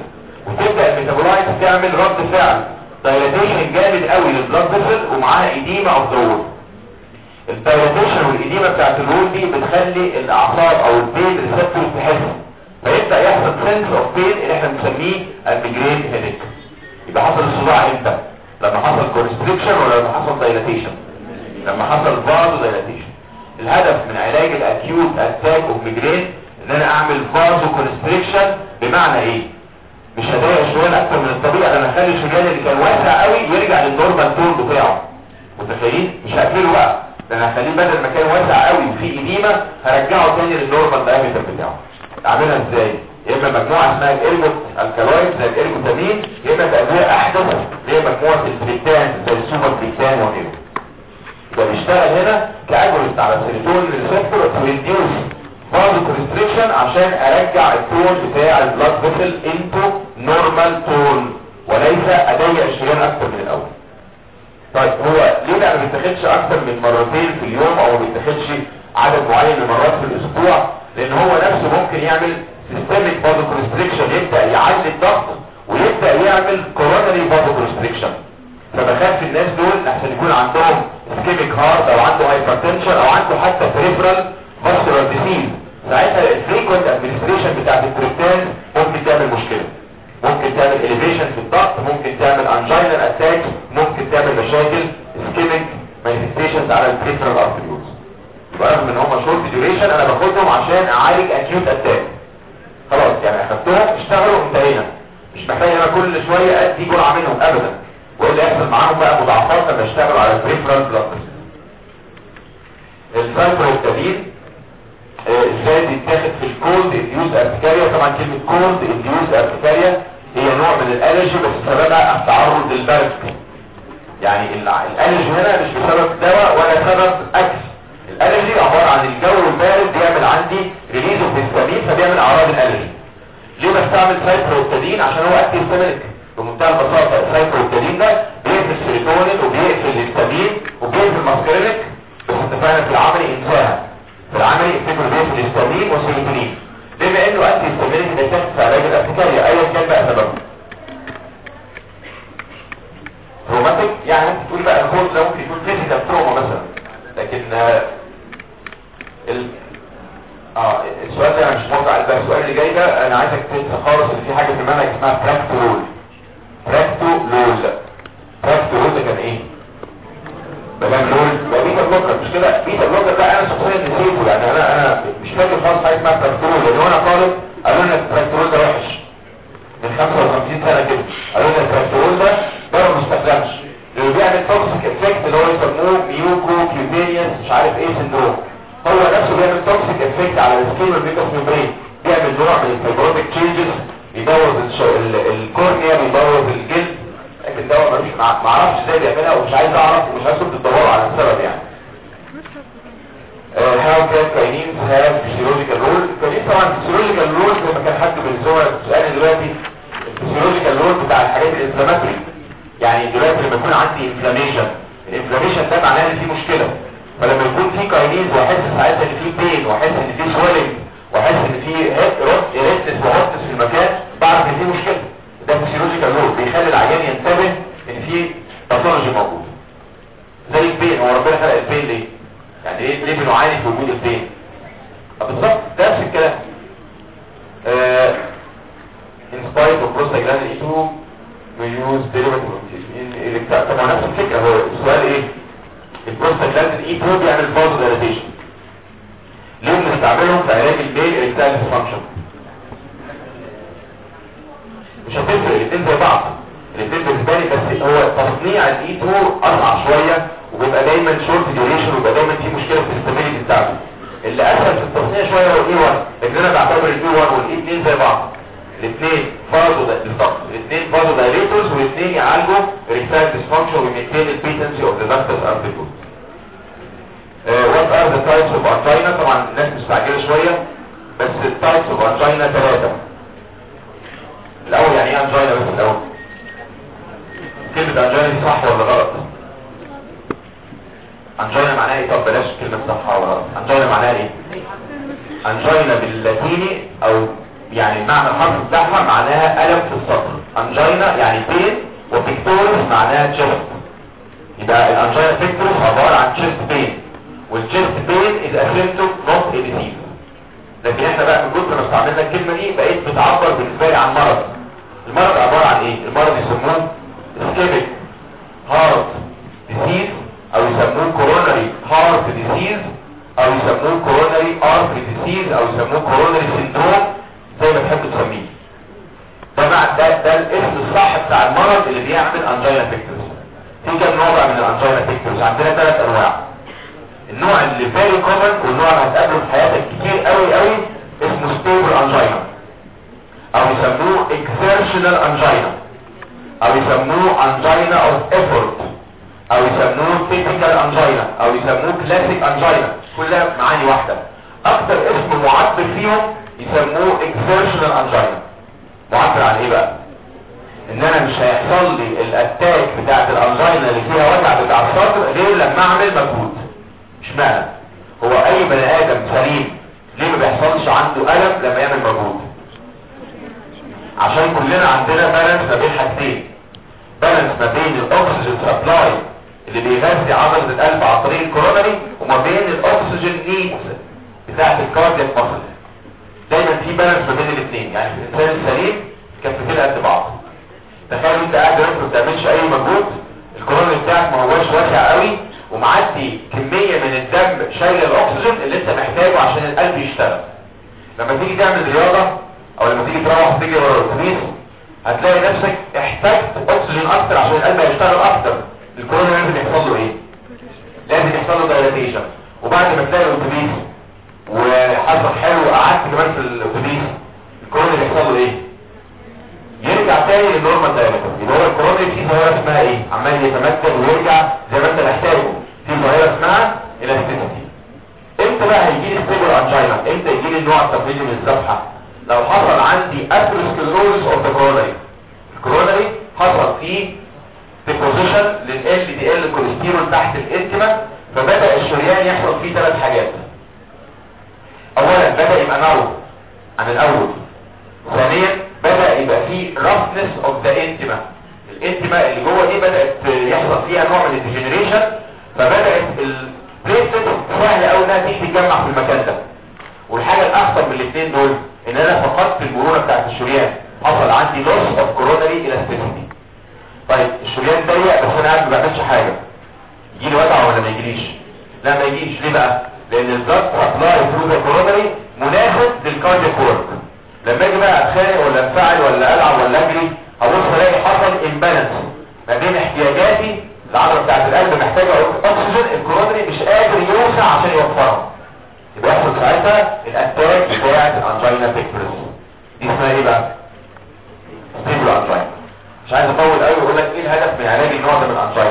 وتبدا الميتابولايت تعمل رد فعل دايلاتيشن جامد قوي للبلاد فيسل ومعاها ايديما اوف ذا وول الدايلاتيشن والايديما بتاعت الوول دي بتخلي الاعصاب او البين ريسبتورز تحس فيبدا يحصل سنس اوف بين اللي احنا بنسميه الميجرين هيديك يبقى حصل الصداع امتى لما حصل كونستريكشن ولا لما حصل دايلاتيشن لما حصل فازو دايلاتيشن الهدف من علاج الاكيوت اتاك اوف ميجرين ان انا اعمل فازو كونستريكشن بمعنى ايه مش هضايق الشريان اكتر من الطبيعي انا هخلي الشريان اللي كان واسع قوي يرجع للنورمال تون بتاعه متخيلين مش هقفله بقى ده انا هخليه بدل ما كان واسع قوي وفي ايديما هرجعه تاني للنورمال دايمتر بتاعه اعملها ازاي يا اما مجموعه اسمها الارجوت الكالويد زي الارجوتامين يا اما تأدية احدث اللي هي مجموعه البريكتان زي السوبر بريكتان وغيره يبقى بيشتغل هنا كاجولست على السيروتونين ريسبتور تو ريديوس فازو كونستريكشن عشان ارجع التون بتاع البلاد فيسل انتو نورمال تون وليس اضيق الشريان اكتر من الاول طيب هو ليه بقى ما بيتاخدش اكتر من مرتين في اليوم او ما بيتاخدش عدد معين من المرات في الاسبوع لان هو نفسه ممكن يعمل سيستميك فازو كونستريكشن يبدا يعلي الضغط ويبدا يعمل كورونري فازو كونستريكشن فبخاف الناس دول احسن يكون عندهم اسكيميك هارت او عنده هايبرتنشن او عنده حتى بريفرال فاسكولار ديزيز ساعتها الفريكوينت ادمنستريشن بتاعت التريبتان ممكن تعمل مشكله ممكن تعمل elevation في الضغط ممكن تعمل انجينال اتاك ممكن تعمل مشاكل اسكيميك مانيفستيشنز على البريفرال ارتريولز يبقى رغم ان هم شورت ديوريشن انا باخدهم عشان اعالج اكيوت اتاك خلاص يعني اخدتهم اشتغلوا انتهينا مش محتاج انا كل شويه ادي جرعه منهم ابدا والا يحصل معاهم بقى مضاعفات لما يشتغلوا على البريفرال بلاد الفايبروتابين ازاي بيتاخد في الكولد انديوز ارتكاريا طبعا كلمه كولد انديوز ارتكاريا هي نوع من الالرجي بس سببها التعرض للبرد يعني الالرجي هنا مش بسبب دواء ولا سبب اكس الالرجي عباره عن الجو البارد بيعمل عندي ريليز اوف هيستامين فبيعمل اعراض الالرجي ليه بستعمل سايبروتادين عشان هو اكتيف سيميلك بمنتهى البساطه السايبروتادين ده بيقفل السيروتونين وبيقفل الهيستامين وبيقفل الماسكرينيك بس اتفقنا في العملي انساها في العملي افتكروا بيقفل الهيستامين والسيروتونين بما انه انتي هيستامينيك بيتاخد في علاج الارتكاريا ايا كان بقى سببه تروماتيك يعني ممكن تقول بقى الكود ده ممكن يكون فيزيكال تروما مثلا لكن آه ال... اه السؤال ده انا مش موافق على ده السؤال اللي جاي ده انا عايزك تنسى خالص ان في حاجه في المنهج اسمها براكتورول براكتورول براكتورول ده كان ايه ده كان لول ده بيتا بلوكر مش كده بيتا بلوكر ده انا شخصيا نسيته يعني انا انا مش فاكر خالص حاجه اسمها براكتورول لان وانا طالب قالوا لنا البراكتورول ده وحش من 55 سنه كده قالوا لنا البراكتورول ده ده ما مستخدمش اللي بيعمل توكسيك افكت اللي هو يسموه ميوكو كيوتينيوس مش عارف ايه سندروم هو نفسه بيعمل توكسيك افكت على السكين والميكوس ميمبرين بيعمل نوع من الفيبروتيك تشينجز بيبوظ الكورنيا بيبوظ الجلد لكن ده ملوش ما اعرفش ازاي بيعملها ومش عايز اعرف ومش عايز تدوروا على السبب يعني how can kinines have physiological role الكاينين طبعا physiological role زي ما كان حد بالزملاء بتسألني دلوقتي الفسيولوجيكال رول بتاع الحاجات الانفلاماتوري يعني دلوقتي لما يكون عندي انفلاميشن الانفلاميشن ده معناه ان في مشكله فلما يكون في كاينيز واحس ساعتها ان في بين واحس ان في سويلنج واحس ان في ريتنس وهوتنس في المكان بعرف ان في مشكله ده فسيولوجيكال رول بيخلي العيان ينتبه ان في باثولوجي موجود زي البين هو ربنا خلق البين ليه يعني ايه ليه بنعاني في وجود البين بالظبط نفس الكلام آه in spite of prostaglandin E2 we use derivative of in electron طبعا نفس الفكرة هو السؤال ايه البروستاجلاندين E2 بيعمل فازو ديلاتيشن ليه بنستعملهم في علاج البيل erectile dysfunction مش هتفرق الاثنين زي بعض الاثنين بالنسبه لي بس هو تصنيع الاي 2 اسرع شويه وبيبقى دايما شورت ديوريشن وبيبقى دايما في مشكله في الاستابيليتي بتاعته اللي اسهل في التصنيع شويه هو الاي 1 لكن انا بعتبر الاي 1 والاي 2 زي بعض الاثنين فازو ده بالظبط الاثنين فازو دايليتورز والاثنين يعالجوا ريكتايل ديسفانكشن ومينتين البيتنسي اوف ذا داكتس ارتيكول وات ار ذا تايبس اوف انجينا طبعا الناس مستعجله شويه بس التايبس اوف انجينا ثلاثه الاول يعني ايه انجينا بس الاول كلمه انجينا دي صح ولا غلط انجينا معناها ايه طب بلاش كلمه صح ولا غلط انجينا معناها ايه انجينا باللاتيني او يعني المعنى الحرفي بتاعها معناها ألم في الصدر انجينا يعني بين وبيكتورس معناها تشست يبقى الانجينا بيكتورس عبارة عن تشست بين والتشست بين is a symptom not a disease لكن احنا بقى من كتر ما استعملنا الكلمة دي بقيت بتعبر بالنسبة لي عن مرض المرض عبارة عن ايه المرض يسموه ischemic heart disease او يسموه coronary heart disease او يسموه coronary artery disease او يسموه coronary syndrome زي ما تحب تسميه ده مع ده ده الاسم الصح بتاع المرض اللي بيعمل انجينا بيكتورس في كام نوع بقى من الانجينا بيكتورس عندنا ثلاث انواع النوع اللي فيري كومن والنوع اللي هتقابله في حياتك كتير قوي قوي اسمه ستيبل انجينا او يسموه exertional angina او يسموه angina of effort او يسموه typical angina او يسموه classic angina كلها معاني واحدة اكتر اسم معبر فيهم يسموه exertional angina معبر عن ايه بقى ان انا مش هيحصل لي الاتاك بتاعت الانجينا اللي فيها وجع بتاع الصدر غير لما اعمل مجهود اشمعنى هو اي بني ادم سليم ليه ما بيحصلش عنده الم لما يعمل مجهود عشان كلنا عندنا بالانس ما بين حاجتين بالانس ما بين الاكسجين سبلاي اللي بيغذي عضله القلب عن طريق الكورونري وما بين الاكسجين نيدز بتاعه الكاردياك ماسل دايما في بالانس ما بين الاثنين يعني في الانسان السليم كفتين قد بعض تخيل انت قاعد دلوقتي ما بتعملش اي مجهود الكورونري بتاعك ما هوش واسع قوي ومعدي كميه من الدم شايله الاكسجين اللي انت محتاجه عشان القلب يشتغل لما تيجي تعمل رياضه او لما تيجي تروح تيجي ورا الاتوبيس هتلاقي نفسك احتجت اكسجين اكتر عشان القلب يشتغل اكتر الكورونا لازم يحصل له ايه لازم يحصل له دايلاتيشن وبعد ما تلاقي الاتوبيس وحصل حلو وقعدت كمان في الاتوبيس الكورونا يحصل له ايه يرجع تاني للنورمال دايلاتيشن يبقى هو الكورونا في ظاهره اسمها ايه عمال يتمدد ويرجع زي ما انت محتاجه في ظاهره اسمها الاستيسيتي امتى بقى هيجي لي ستيبل انجينا امتى يجي لي النوع التقليدي من الذبحه لو حصل عندي اثيروسكلروزس اوف ذا كورونري الكورونري حصل فيه ديبوزيشن لل دي ال كوليسترول تحت الانتما فبدا الشريان يحصل فيه ثلاث حاجات اولا بدا يبقى نارو عن الاول ثانيا بدا يبقى فيه رفنس اوف ذا انتما الانتما اللي جوه دي بدات يحصل فيها نوع من الديجنريشن فبدات البليتلت سهل قوي انها تيجي تتجمع في المكان ده والحاجه الاخطر من الاثنين دول ان انا فقدت المرونه بتاعت الشريان حصل عندي لوس اوف كورونري الاستيسيتي طيب الشريان ضيق بس انا قاعد ما بعملش حاجه يجي لي وجع ولا ما يجيليش لا ما يجيش ليه بقى لان البلاد سبلاي ثرو ذا كورونري مناسب للكاردياك ورك لما اجي بقى اتخانق ولا انفعل ولا العب ولا اجري هبص الاقي حصل امبالانس ما بين احتياجاتي العضله بتاعت القلب محتاجه اكسجين الكورونري مش قادر يوسع عشان يوفرها يبقى يحصل ساعتها الاتاك بتاعت الانجينا بيكتورس دي اسمها ايه بقى ستيبل انجينا مش عايز اطول قوي واقول لك ايه الهدف من علاج النوع ده من الانجينا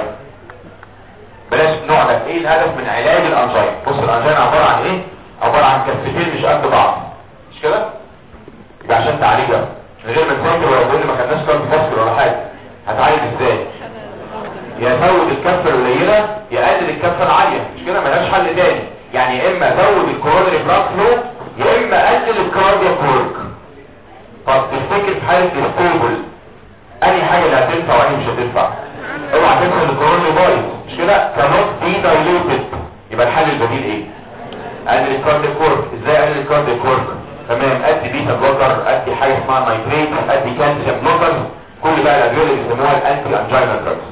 بلاش النوع ده ايه الهدف من علاج الانجينا بص الانجينا عباره عن ايه عباره عن كفتين مش قد بعض مش كده يبقى عشان تعالجها من غير ما تذاكر ولا تقول لي ما خدناش كارت فاصل ولا حاجه هتعالج ازاي يا زود الكفه القليله يقلل الكفه العاليه مش كده ملهاش حل تاني يعني يا اما زود الكورونري بلاد فلو يا اما قلل الكاردياك ورك طب تفتكر في حاله الستيبل انهي حاجه اللي هتنفع وانهي مش هتنفع اوعى تنسى الكورونري بايظ مش كده كانوت بي دايلوتد يبقى الحل البديل ايه قلل الكاردياك ورك ازاي اقلل الكاردياك ورك تمام ادي بيتا بلوكر ادي حاجه اسمها نايتريت ادي كالسيوم بلوكر كل بقى الادويه اللي بيسموها الانتي انجينا دراجز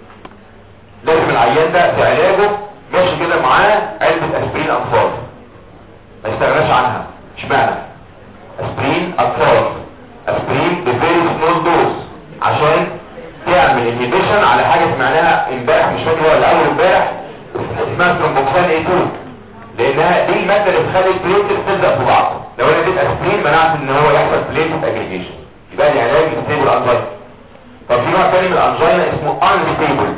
لازم العيان ده في علاجه ماشي كده معاه علبة اسبرين اطفال ما يستغناش عنها اشمعنى اسبرين اطفال اسبرين بفيري سمول دوز عشان تعمل انهيبيشن على حاجة سمعناها امبارح مش فاكر ولا اول امبارح اسمها ترومبوكسان اي 2 لانها دي المادة اللي بتخلي البليتس تلزق في بعض لو انا اديت اسبرين منعت ان هو يحصل بليتس اجريجيشن يبقى دي علاج ستيبل انجينا طب في نوع تاني من الانجينا اسمه unstable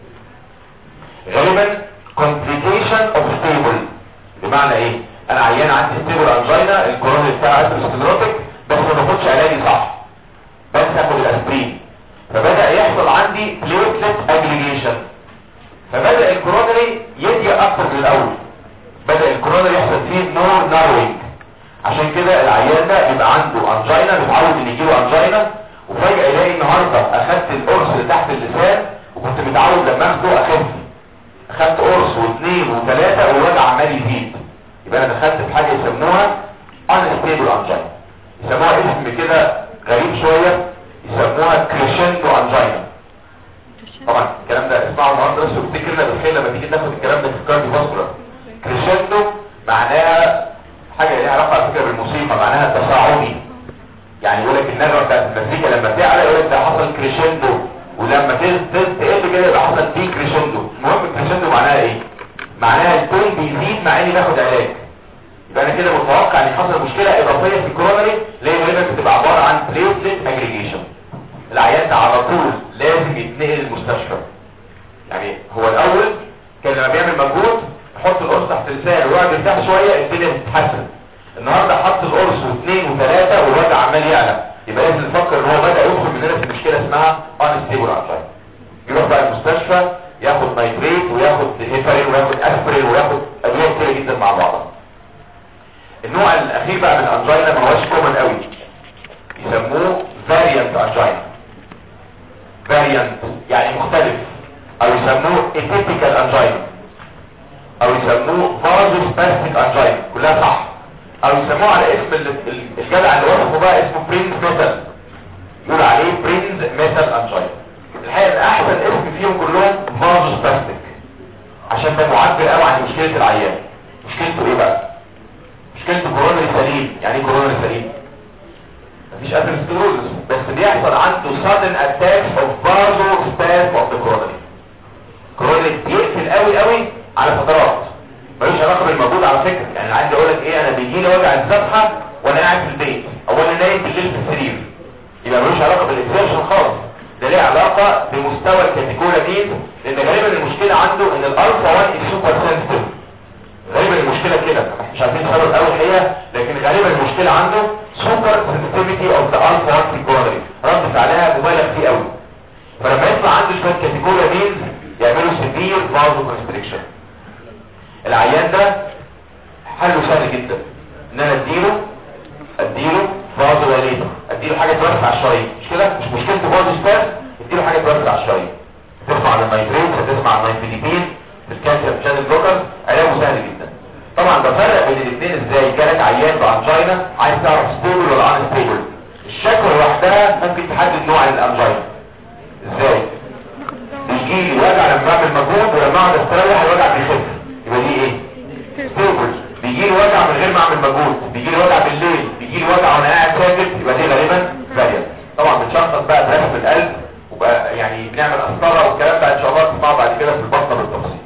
غالبا complication of stable بمعنى ايه انا عيان عندي stable angina الكورونا بتاعي اتروسكلروتيك بس ما باخدش علاجي صح بس اخد الاسبرين فبدا يحصل عندي platelet aggregation فبدا الكورونري يضيق اكتر من الاول بدا الكورونري يحصل فيه more narrowing عشان كده العيان ده بيبقى عنده انجينا متعود ان يجيله انجينا وفجأة يلاقي النهاردة اخدت القرص اللي تحت اللسان وكنت متعود لما اخده اخف اخدت قرص واثنين وثلاثة والوجع عمال يزيد يبقى انا دخلت في حاجة يسموها unstable angina يسموها اسم كده غريب شوية يسموها crescendo angina طبعا الكلام ده اسمعوا النهارده بس وافتكرنا بالخير لما تيجي تاخد الكلام ده في الكارديو فاسكولار كريشندو معناها حاجه ليها علاقه على فكره بالموسيقى معناها تصاعدي يعني يقول لك النغمه بتاعت المزيكا لما تعلى يقول لك ده حصل كريشندو ولما تقل كده يبقى حصل دي كريشندو المهم الكريشندو معناها ايه معناها التون بيزيد مع اني باخد علاج يبقى انا كده متوقع ان حصل مشكله اضافيه في الكورونري اللي هي غالبا بتبقى عباره عن بليتلت اجريجيشن العيان ده على طول لازم يتنقل المستشفى يعني هو الاول كان لما بيعمل مجهود يحط القرص تحت لسانه ويقعد يرتاح شويه الدنيا تتحسن النهارده حط القرص واثنين وثلاثه والوجع عمال يعلى يبقى لازم نفكر ان هو بدا يدخل مننا في مشكله اسمها انستيبل انجاين يروح بقى المستشفى ياخد نايتريت وياخد هيبرين وياخد اسبرين وياخد ادويه كتير جدا مع بعضها النوع الاخير بقى من الانجينا ما هوش كومن قوي يسموه فاريانت انجينا فاريانت يعني مختلف او يسموه اتيبيكال انجينا او يسموه فازوسباستيك انجينا كلها صح او يسموه على اسم ال- ال- الجدع اللي وصفه بقى اسمه برينز ميتال يقول عليه برينز ميتال انجينا الحقيقه ان احسن اسم فيهم كلهم فازوسباستيك عشان ده معبر قوي عن مشكله العيان مشكلته ايه بقى مشكلته كورونري سليم يعني ايه كورونري سليم مفيش اثيروسكلروزس بس بيحصل عنده sudden attacks of vasospasm of the coronary coronary بيقفل قوي قوي على فترات ملوش علاقه بالموجود على فكره يعني عندي اقول لك ايه انا بيجي لي وجع الذبحه وانا قاعد في البيت او انا نايم بالليل في السرير يبقى ملوش علاقه بالاكزيرشن خالص ده ليه علاقه بمستوى الكاتيكولا مين لان غالبا المشكله عنده ان الالفا 1 is super sensitive غالبا المشكلة كده مش عارفين سبب اول حقيقة لكن غالبا المشكلة عنده سوبر sensitivity of the alpha 1 coronary رد فعلها مبالغ فيه قوي فلما يطلع عنده شوية كاتيجوريا مينز يعملوا سيفير فازو كونستريكشن العيان ده حله سهل جدا ان انا اديله اديله فازو وليدة اديله حاجة توسع الشرايين مش كده مش مشكلته فازو سباس اديله حاجة توسع الشرايين تسمع عن النيتريت هتسمع عن النيتريتين الكالسيوم شانل بلوكر علاجه سهل جدا طبعا بفرق بين الاثنين ازاي جالك عيان بانجينا عايز تعرف ستيبل ولا ان ستيبل الشكوى لوحدها ممكن تحدد نوع الانجينا ازاي بيجي لي وجع لما بعمل مجهود ولما اقعد استريح الوجع بيخف يبقى دي ايه ستيبل بيجي لي وجع من غير ما اعمل مجهود بيجي لي وجع بالليل بيجي لي وجع وانا قاعد ساكت يبقى دي غالبا فاريانت طبعا بنشخص بقى برسم القلب وبقى يعني بنعمل قسطره والكلام ده ان شاء الله تسمعه بعد كده في البطنه بالتفصيل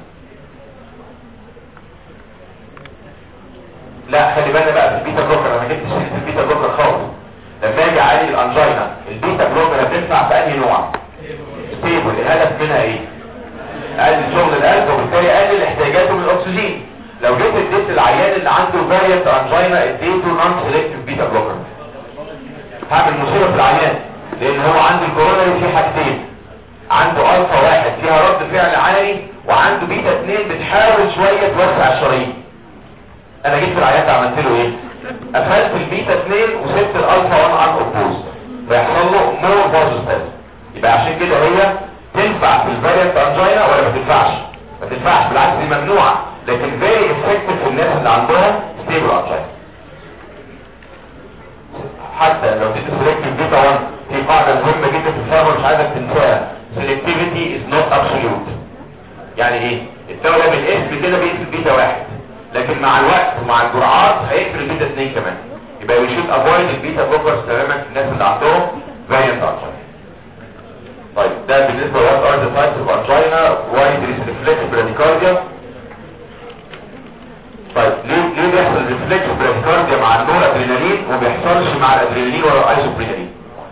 لا خلي بالنا بقى في البيتا بلوكر انا ما جبتش سيره البيتا بلوكر خالص لما اجي اعالج الانجينا البيتا بلوكر بتنفع في انهي نوع ستيبل الهدف منها ايه اقلل شغل القلب وبالتالي اقلل احتياجاته من الاكسجين لو جيت اديت العيان اللي عنده فاريانت انجينا اديته نون سيلكتيف بيتا بلوكر هعمل مصيبه في العيان لان هو عنده الكوروناري فيه حاجتين عنده الفا واحد فيها رد فعل عالي وعنده بيتا اتنين بتحاول شويه توسع الشرايين انا جيت في العيان ده عملت له ايه قفلت البيتا 2 وسبت الالفا 1 عن اوبوز فيحصل له مور فازوستاز يبقى عشان كده هي تنفع في الفاريانت انجينا ولا ما تنفعش ما تنفعش بالعكس دي ممنوعه لكن فيري افكتيف في الناس اللي عندهم ستيبل انجينا حتى لو تدي سيلكتيف بيتا 1 في قاعده مهمه جدا في الفارما مش عايزك تنساها سيلكتيفيتي از نوت ابسوليوت يعني ايه الدواء ده بالاسم كده بيقتل بيتا واحد لكن مع الوقت ومع الجرعات هيقفل البيتا 2 كمان يبقى we should avoid البيتا بلوكرز تماما في الناس اللي عندهم variant angina طيب ده بالنسبه ل what are the types of angina why there is reflex bradycardia طيب ليه ليه بيحصل reflex bradycardia مع النور ادرينالين وما بيحصلش مع الادرينالين ولا الايزوبرينالين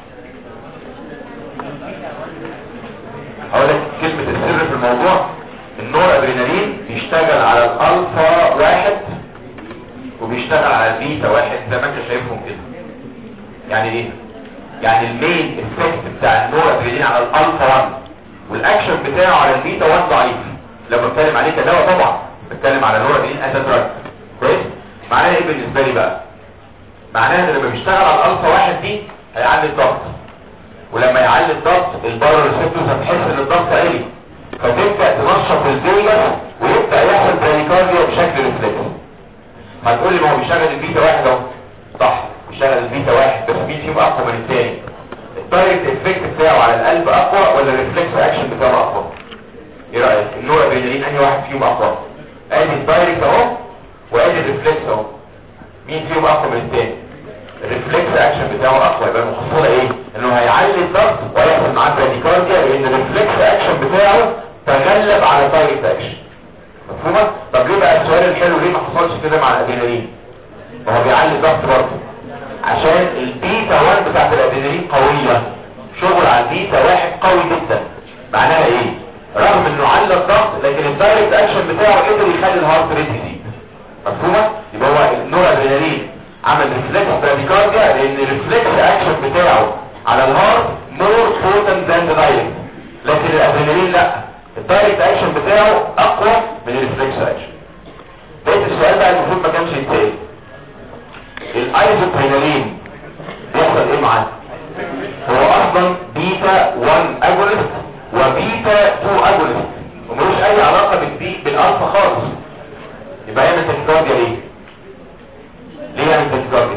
هقول لك كلمه السر في الموضوع النور ادرينالين بيشتغل على الالفا واحد وبيشتغل على البيتا واحد زي ما انت شايفهم كده يعني ايه يعني المين افكت بتاع النور ادرينالين على الالفا 1 والاكشن بتاعه على البيتا 1 ضعيف لما بتكلم عليه كدواء طبعا بتكلم على النور ادرينالين از دراج كويس معناها ايه بالنسبه لي بقى معناها ان لما بيشتغل على الالفا واحد دي هيعلي الضغط ولما يعلي الضغط البارا ريسبتورز هتحس ان الضغط عالي فتبدا تنشط الفيجاس ويبدا يحصل برانيكارديا بشكل ريفلكس هتقول لي ما هو بيشغل البيتا واحد اهو صح بيشغل البيتا واحد بس مين فيهم اقوى من الثاني الدايركت افكت بتاعه على القلب اقوى ولا الريفلكس اكشن بتاعه اقوى ايه رايك النور ادرينالين انهي واحد فيهم اقوى ادي الدايركت اهو وادي الريفلكس اهو مين فيهم اقوى من الثاني الريفلكس اكشن بتاعه اقوى يبقى المحصله ايه انه هيعلي الضغط ويحصل معاه براديكارديا لان الريفلكس اكشن بتاعه تغلب على الدايركت اكشن مفهومه طب ليه بقى السؤال الحلو ليه ما حصلش كده مع الادرينالين وهو بيعلي الضغط برضه عشان البيتا 1 بتاعت الادرينالين قويه شغل على البيتا واحد قوي جدا معناها ايه رغم انه على الضغط لكن الدايركت اكشن بتاعه قدر يخلي الهارت ريت يزيد مفهومه يبقى هو النور ادرينالين عمل ريفلكس براديكارديا لان الريفلكس اكشن بتاعه على الهارت مور بوتنت ذان ذا دايركت لكن الادرينالين لا الدايركت اكشن بتاعه اقوى من الريفلكس اكشن بقيت السؤال بقى المفروض ما كانش يتسال الايزوبرينالين بيحصل ايه معاه هو اصلا بيتا 1 اجونست وبيتا 2 اجونست وملوش اي علاقه بالبي بالالفا خالص يبقى يعمل تكيكارديا ليه ليه يعمل تكيكارديا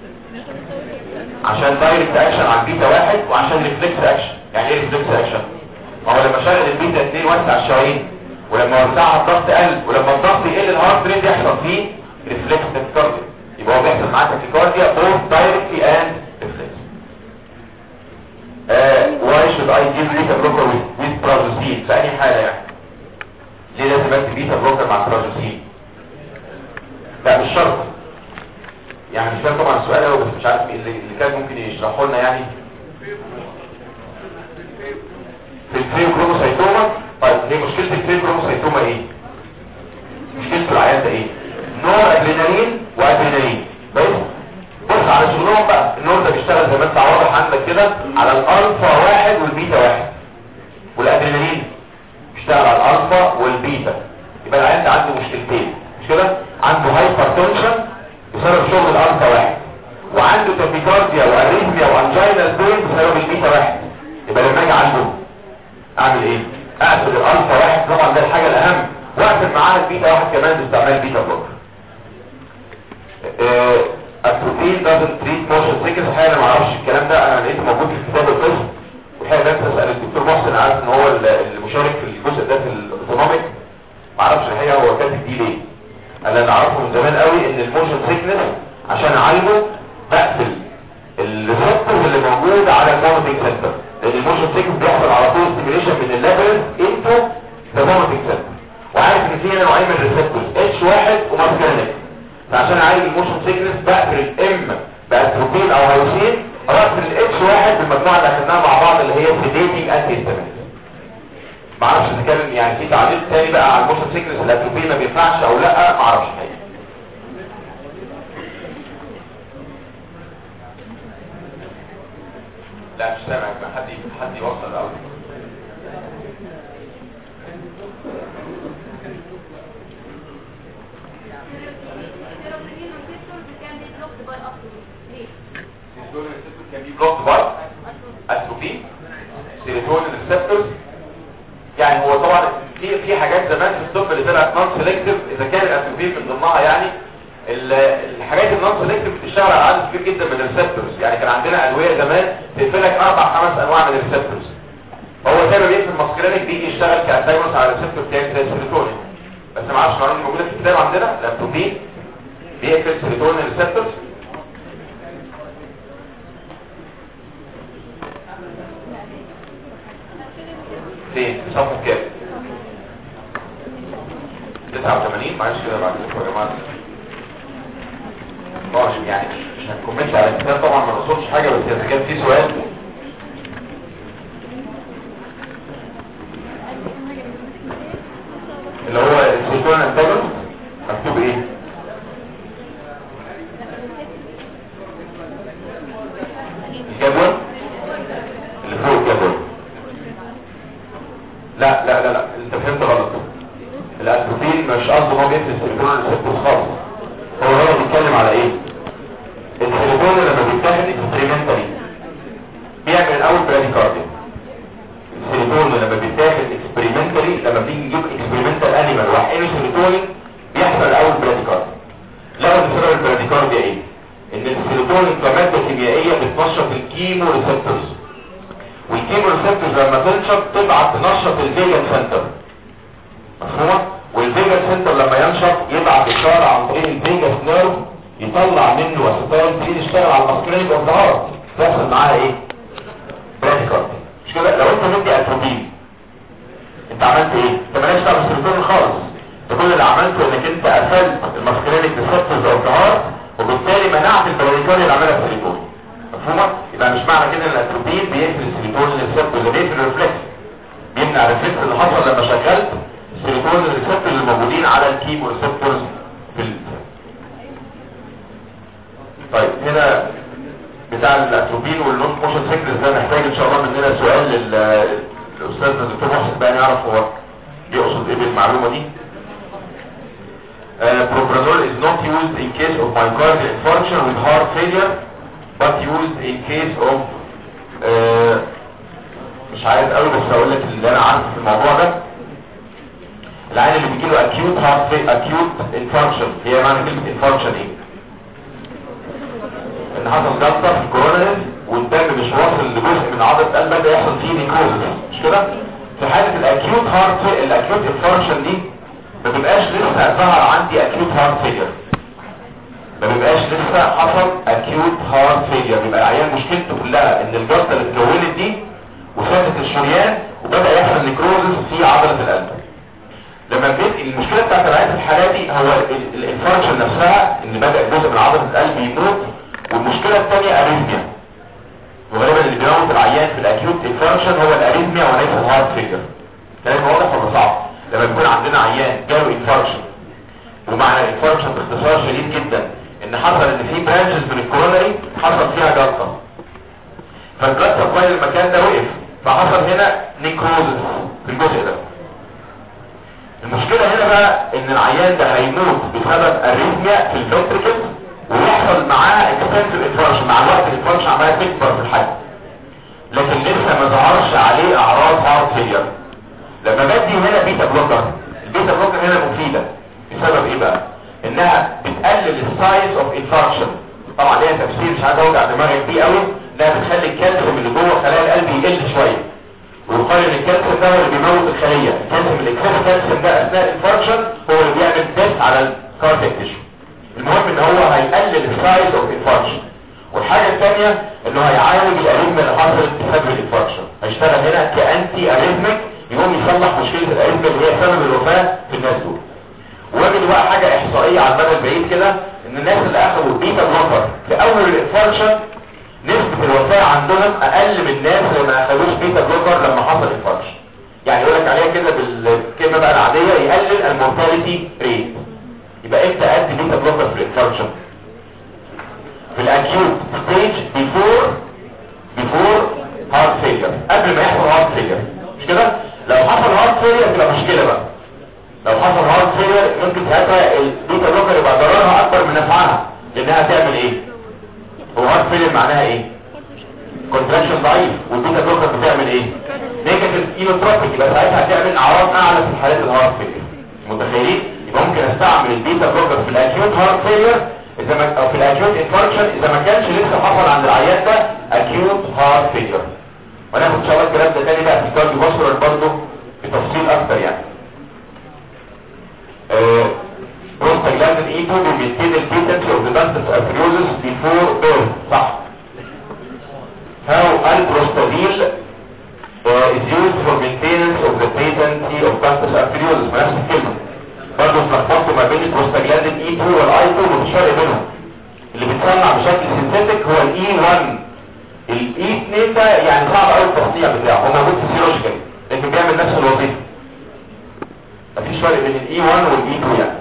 عشان دايركت اكشن على البيتا واحد وعشان ريفلكس اكشن يعني ايه ريفلكس اكشن ما هو لما شغل البيتا 2 وسع الشرايين ولما وسعها الضغط قل ولما الضغط يقل الهارت ريت يحصل فيه ريفلكس تكيكارديا يبقى هو بيحصل معاه تكيكارديا both directly and reflex uh, why should I give beta blocker with, with prazosin في أي حالة يعني ليه لازم ادي بيتا بلوكر مع prazosin لا مش شرط يعني مش فاهم طبعا السؤال هو بس مش عارف اللي, اللي كان ممكن يشرحه لنا يعني في الفيوكروموسايتوما طيب هي مشكلة الفيوكروموسايتوما ايه مشكلة العيان ده ايه نور ادرينالين وادرينالين بس بص على شغلهم بقى النور ده بيشتغل زي ما انت واضح عندك كده على الالفا واحد والبيتا واحد والادرينالين بيشتغل على الالفا والبيتا يبقى العيان ده عنده مشكلتين مش كده عنده هايبر تنشن بسبب شغل الالفا واحد وعنده تاكيكارديا واريثميا وانجينال بين بسبب البيتا واحد يبقى لما اجي عنده اعمل ايه اقفل الالفا واحد طبعا ده الحاجه الاهم واقفل معاها البيتا واحد كمان باستعمال بيتا بلوكر البروتين doesn't treat motion sickness الحقيقه انا ما اعرفش الكلام ده انا لقيته موجود في كتاب القسم والحقيقه بس اسال الدكتور محسن عارف ان هو المشارك في الجزء ده في الاوتونوميك ما اعرفش الحقيقه هو كاتب دي ليه انا اللي اعرفه من زمان قوي ان الموشن سيكنس عشان اعالجه بقفل الريسبتورز اللي موجود على المونوتيك سنتر لان الموشن سيكنس بيحصل على طول ستيميليشن من الليفل انتو ذا مونوتيك سنتر وعارف ان في هنا نوعين من الريسبتورز اتش واحد وماسكرينيك فعشان اعالج الموشن سيكنس بقفل الام باتروبين او هيوسين او اقفل الاتش واحد بالمجموعه اللي اخدناها مع بعض اللي هي سيديتنج انتي هيستامينز ما اعرفش اذا كان يعني في تعليق تاني بقى على الموشن سيكنس الاتروبين ما بينفعش او لا ما اعرفش حاجه لا مش سامع ما حد حد يوصل الاول can be blocked by atropine serotonin receptors يعني هو طبعا في في حاجات زمان في الطب اللي طلعت نون سيلكتيف اذا كان الاتروبين من ضمنها يعني الحاجات النون سيلكتيف بتشتغل على عدد كبير جدا من الريسبتورز يعني كان عندنا ادويه زمان تقفلك اربع خمس انواع من الريسبتورز هو زي ما بيقفل الماسكرينيك بيجي يشتغل كانتاجونس على الريسبتور تاني زي السيروتونين بس ما اعرفش المعلومه موجوده في الكتاب عندنا الاتروبين بيقفل سيروتونين ريسبتورز فين في صفحه كام 89 معلش كده بعد اذنكم يا جماعه ماشي يعني مش هنكملش على الكتاب طبعا ما نوصلش حاجه بس اذا كان في سؤال اللي هو السيتون انتاجون مكتوب ايه الجدول اللي فوق الجدول لا لا لا لا انت فهمت غلط الاتروبين مش قصده هو بيقفل السيركولار ريسبتور خالص هو هو بيتكلم على ايه السيروتونين لما بيتاخد اكسبيرمنتالي بيعمل الاول براديكارديا السيروتونين لما بيتاخد اكسبيرمنتالي لما بيجي يجيب اكسبيرمنتال انيمال وحقنه سيروتونين بيحصل الاول براديكارديا لو سبب البراديكارديا ايه ان السيروتونين كماده كيميائيه بتنشط الكيمو ريسبتورز والكيمو ريسبتورز لما تنشط تبعت تنشط الفيجن سنتر مفهومه والفيجن سنتر لما ينشط يبعت اشاره عن طريق الفيجاس نيرف يطلع منه اسيتايل تريد يشتغل على الماسكرينيك اوف ذا هارت تحصل معاها ايه براديكارديا مش كده لو انت مدي اتروبين انت عملت ايه انت مالكش دعوه بالسيروتونين خالص انت كل اللي عملته انك انت قفلت الماسكرينيك ريسبتورز اوف ذا هارت وبالتالي منعت البراديكارديا اللي عملها السيروتونين مفهومه يبقى مش معنى كده ان الاتروبين بيقفل السيروتونين ريسبتورز اللي بيقفل الريفلكس بيمنع الريفلكس اللي حصل لما شغلت السيروتونين ريسبتورز الموجودين على الكيمو ريسبتورز في ال... طيب هنا بتاع الاتروبين والنوت موشن سيكنس ده محتاج ان شاء الله مننا سؤال للاستاذ الدكتور محسن بقى يعرف هو يقصد ايه بالمعلومه دي Uh, propranolol is not used in case of myocardial infarction with heart failure but used in case of uh, مش عارف قوي بس هقول لك اللي انا عارف في الموضوع ده العين اللي بيجي له acute heart failure acute infarction هي معنى كلمه infarction ايه ان حصل جلطه في الكوروناريز والدم مش واصل لجزء من عضله القلب ده يحصل فيه نيكروزس مش كده في حاله الاكيوت هارت الاكيوت انفاركشن دي ما بيبقاش لسه ظهر عندي اكيوت هارت فيلير ما بيبقاش لسه حصل اكيوت هارت فيلير بيبقى العيان مشكلته كلها ان الجلطه اللي اتكونت دي وفاتت الشريان وبدا يحصل نيكروزس في عضله القلب لما بيت المشكله بتاعت العيان في الحاله دي هو الانفاركشن نفسها ان بدا جزء من عضله القلب يموت والمشكلة الثانية اريثميا وغالبا اللي بيموت العيان في الاكيوت انفاركشن هو الاريثميا وليس الهارت فيجر كلام واضح ولا صعب لما يكون عندنا عيان جاله انفاركشن ومعنى الانفاركشن باختصار شديد جدا ان حصل ان في برانشز من الكورونري حصل فيها جلطه فالجلطه سبلاي المكان ده وقف فحصل هنا نيكروزس في الجزء ده المشكله هنا بقى ان العيان ده هيموت بسبب اريثميا في الفنتركلز ويحصل معاها اكستنسيف انفاركشن مع الوقت الانفاركشن عماله تكبر في الحجم لكن لسه ما ظهرش عليه اعراض هارت فيلير لما بدي هنا بيتا بلوكر البيتا بلوكر هنا مفيده بسبب ايه بقى انها بتقلل السايز اوف انفاركشن طبعا ليها تفسير مش عايز اوجع دماغك بيه قوي انها بتخلي الكالسيوم اللي جوه خلايا القلب يقل شويه ويقال ان الكالسيوم ده هو اللي بيموت الخليه الكالسيوم الاكسس كالسيوم ده اثناء الانفاركشن هو اللي بيعمل ديث على الكاردياك تيشو المهم ان هو هيقلل السايز اوف انفاركشن والحاجة الثانية انه هيعالج الاريثميا اللي حصلت بسبب الانفاركشن هيشتغل هنا كانتي اريثميك يقوم يصلح مشكلة الاريثميا اللي هي سبب الوفاة في الناس دول وجد بقى حاجة احصائية على المدى البعيد كده ان الناس اللي اخذوا بيتا بلوكر في اول الانفاركشن نسبة الوفاة عندهم اقل من الناس اللي ما اخذوش بيتا بلوكر لما حصل انفاركشن يعني يقول لك عليها كده بالكلمة بقى العادية يقلل المورتاليتي ريت يبقى انت قد بيتا بلوكر في الانفاركشن في الاكيوت ستيج بيفور بيفور هارت فيلير قبل ما يحصل هارت فيلير مش كده لو حصل هارت فيلير تبقى مشكله بقى لو حصل هارت فيلير ممكن ساعتها البيتا بلوكر يبقى ضررها اكبر من نفعها لانها تعمل ايه هو هارت فيلير معناها ايه كونتراكشن ضعيف والبيتا بلوكر بتعمل ايه نيجاتيف اينوتروبيك يبقى ساعتها هتعمل اعراض اعلى في حالات الهارت فيلير متخيلين يبقى ممكن استعمل البيتا بلوكر في الاكيوت هارت فيلير اذا ما او في الاكيوت انفاركشن اذا ما كانش لسه حصل عند العيان ده اكيوت هارت فيلير وناخد ان شاء الله الكلام ده تاني بقى في كارديو فاسكولار برضه بتفصيل اكتر يعني بروستاجلاندين اي 2 بيمينتين البيتنسي اوف ذا باستس ارتريوزس بيفور بيرث صح هاو البروستاديل is used for maintenance of the patency of bastus arteriosus ما نفس الكلمه برضه اتلخبطت ما بين البروستاجلاندين اي 2 والاي 2 ومفيش فرق بينهم اللي بيتصنع بشكل سينثيتك هو الاي 1 الاي 2 ده يعني صعب قوي التصنيع بتاعه هو موجود فيسيولوجيكال لكن بيعمل نفس الوظيفه مفيش فرق بين الاي 1 والاي 2 يعني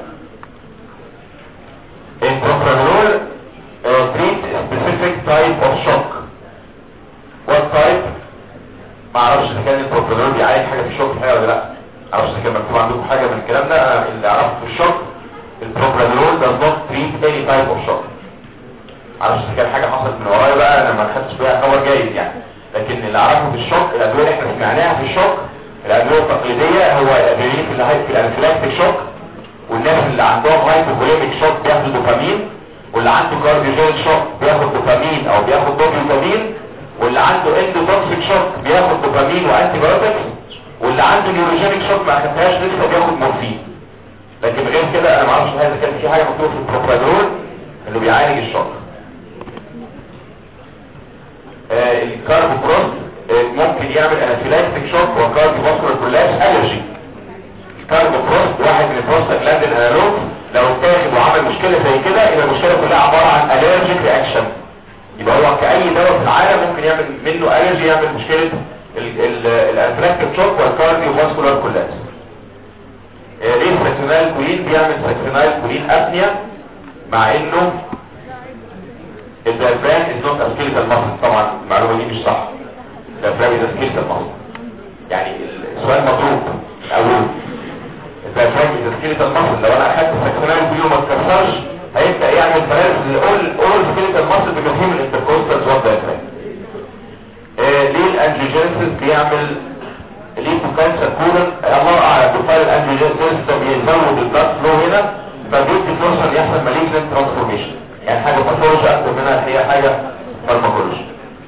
البروبرانول treat specific type of shock what type ما اعرفش اذا كان البروبرانول بيعالج حاجه في الشوك الحقيقه ولا لا معرفش اذا كان مكتوب عندكم حاجه من الكلام ده أنا اللي اعرفه في الشوك البروبرانول does not treat any type of shock معرفش اذا كان حاجه حصلت من ورايا بقى انا ما خدتش فيها خبر جيد يعني لكن اللي اعرفه في الشوك الادويه اللي احنا سمعناها في الشوك الادويه التقليديه هو الادويه في الهاي في الانفلاكتيك شوك والناس اللي عندهم هايبوفوليميك شوك بياخدوا دوبامين واللي عنده كارديوجين شوك بياخد دوبامين او بياخد دوبيوتامين واللي عنده اندوتوكسيك شوك بياخد دوبامين وانتي بايوتكس واللي عنده نيوروجينيك شوك ما اخدهاش لسه بياخد مورفين لكن غير كده انا ما اعرفش هل كان في حاجه مكتوبه في البروبرادول انه بيعالج الشوك آه الكاربوبروست آه ممكن يعمل انافيلاكتيك شوك وكارديو فاسكولار كولابس الرجي الكاربوبروست واحد من البروستاجلاندين انالوج لو اتاخد وعمل مشكله زي كده يبقى المشكله كلها عباره عن الرجيك رياكشن يبقى هو كاي دواء في العالم ممكن يعمل منه الرجي يعمل مشكله الانافيلاكتيك شوك والكارديو فاسكولار كولابس آه ليه ساكسينال كولين بيعمل ساكسينال كولين ابنيا مع انه الديافرام is not a skeletal muscle طبعا المعلومة دي مش صح الديافرام is a skeletal muscle يعني السؤال مضروب اقول الديافرام is a skeletal muscle لو انا اخدت سكسنال بيو ما اتكسرش هيبدأ يعمل فلاس لأول all skeletal muscle بمفهوم الانتركوستال زوات ديافرام ليه الانجيوجينسيس بيعمل ليه بوكانسا كولن الله اعلم بفايل الانجيوجينسيس ده بيزود البلاد فلو هنا فبيدي فرصة ان يحصل مالجنت ترانسفورميشن يعني حاجة باثولوجي اكتر منها هي حاجة فارماكولوجي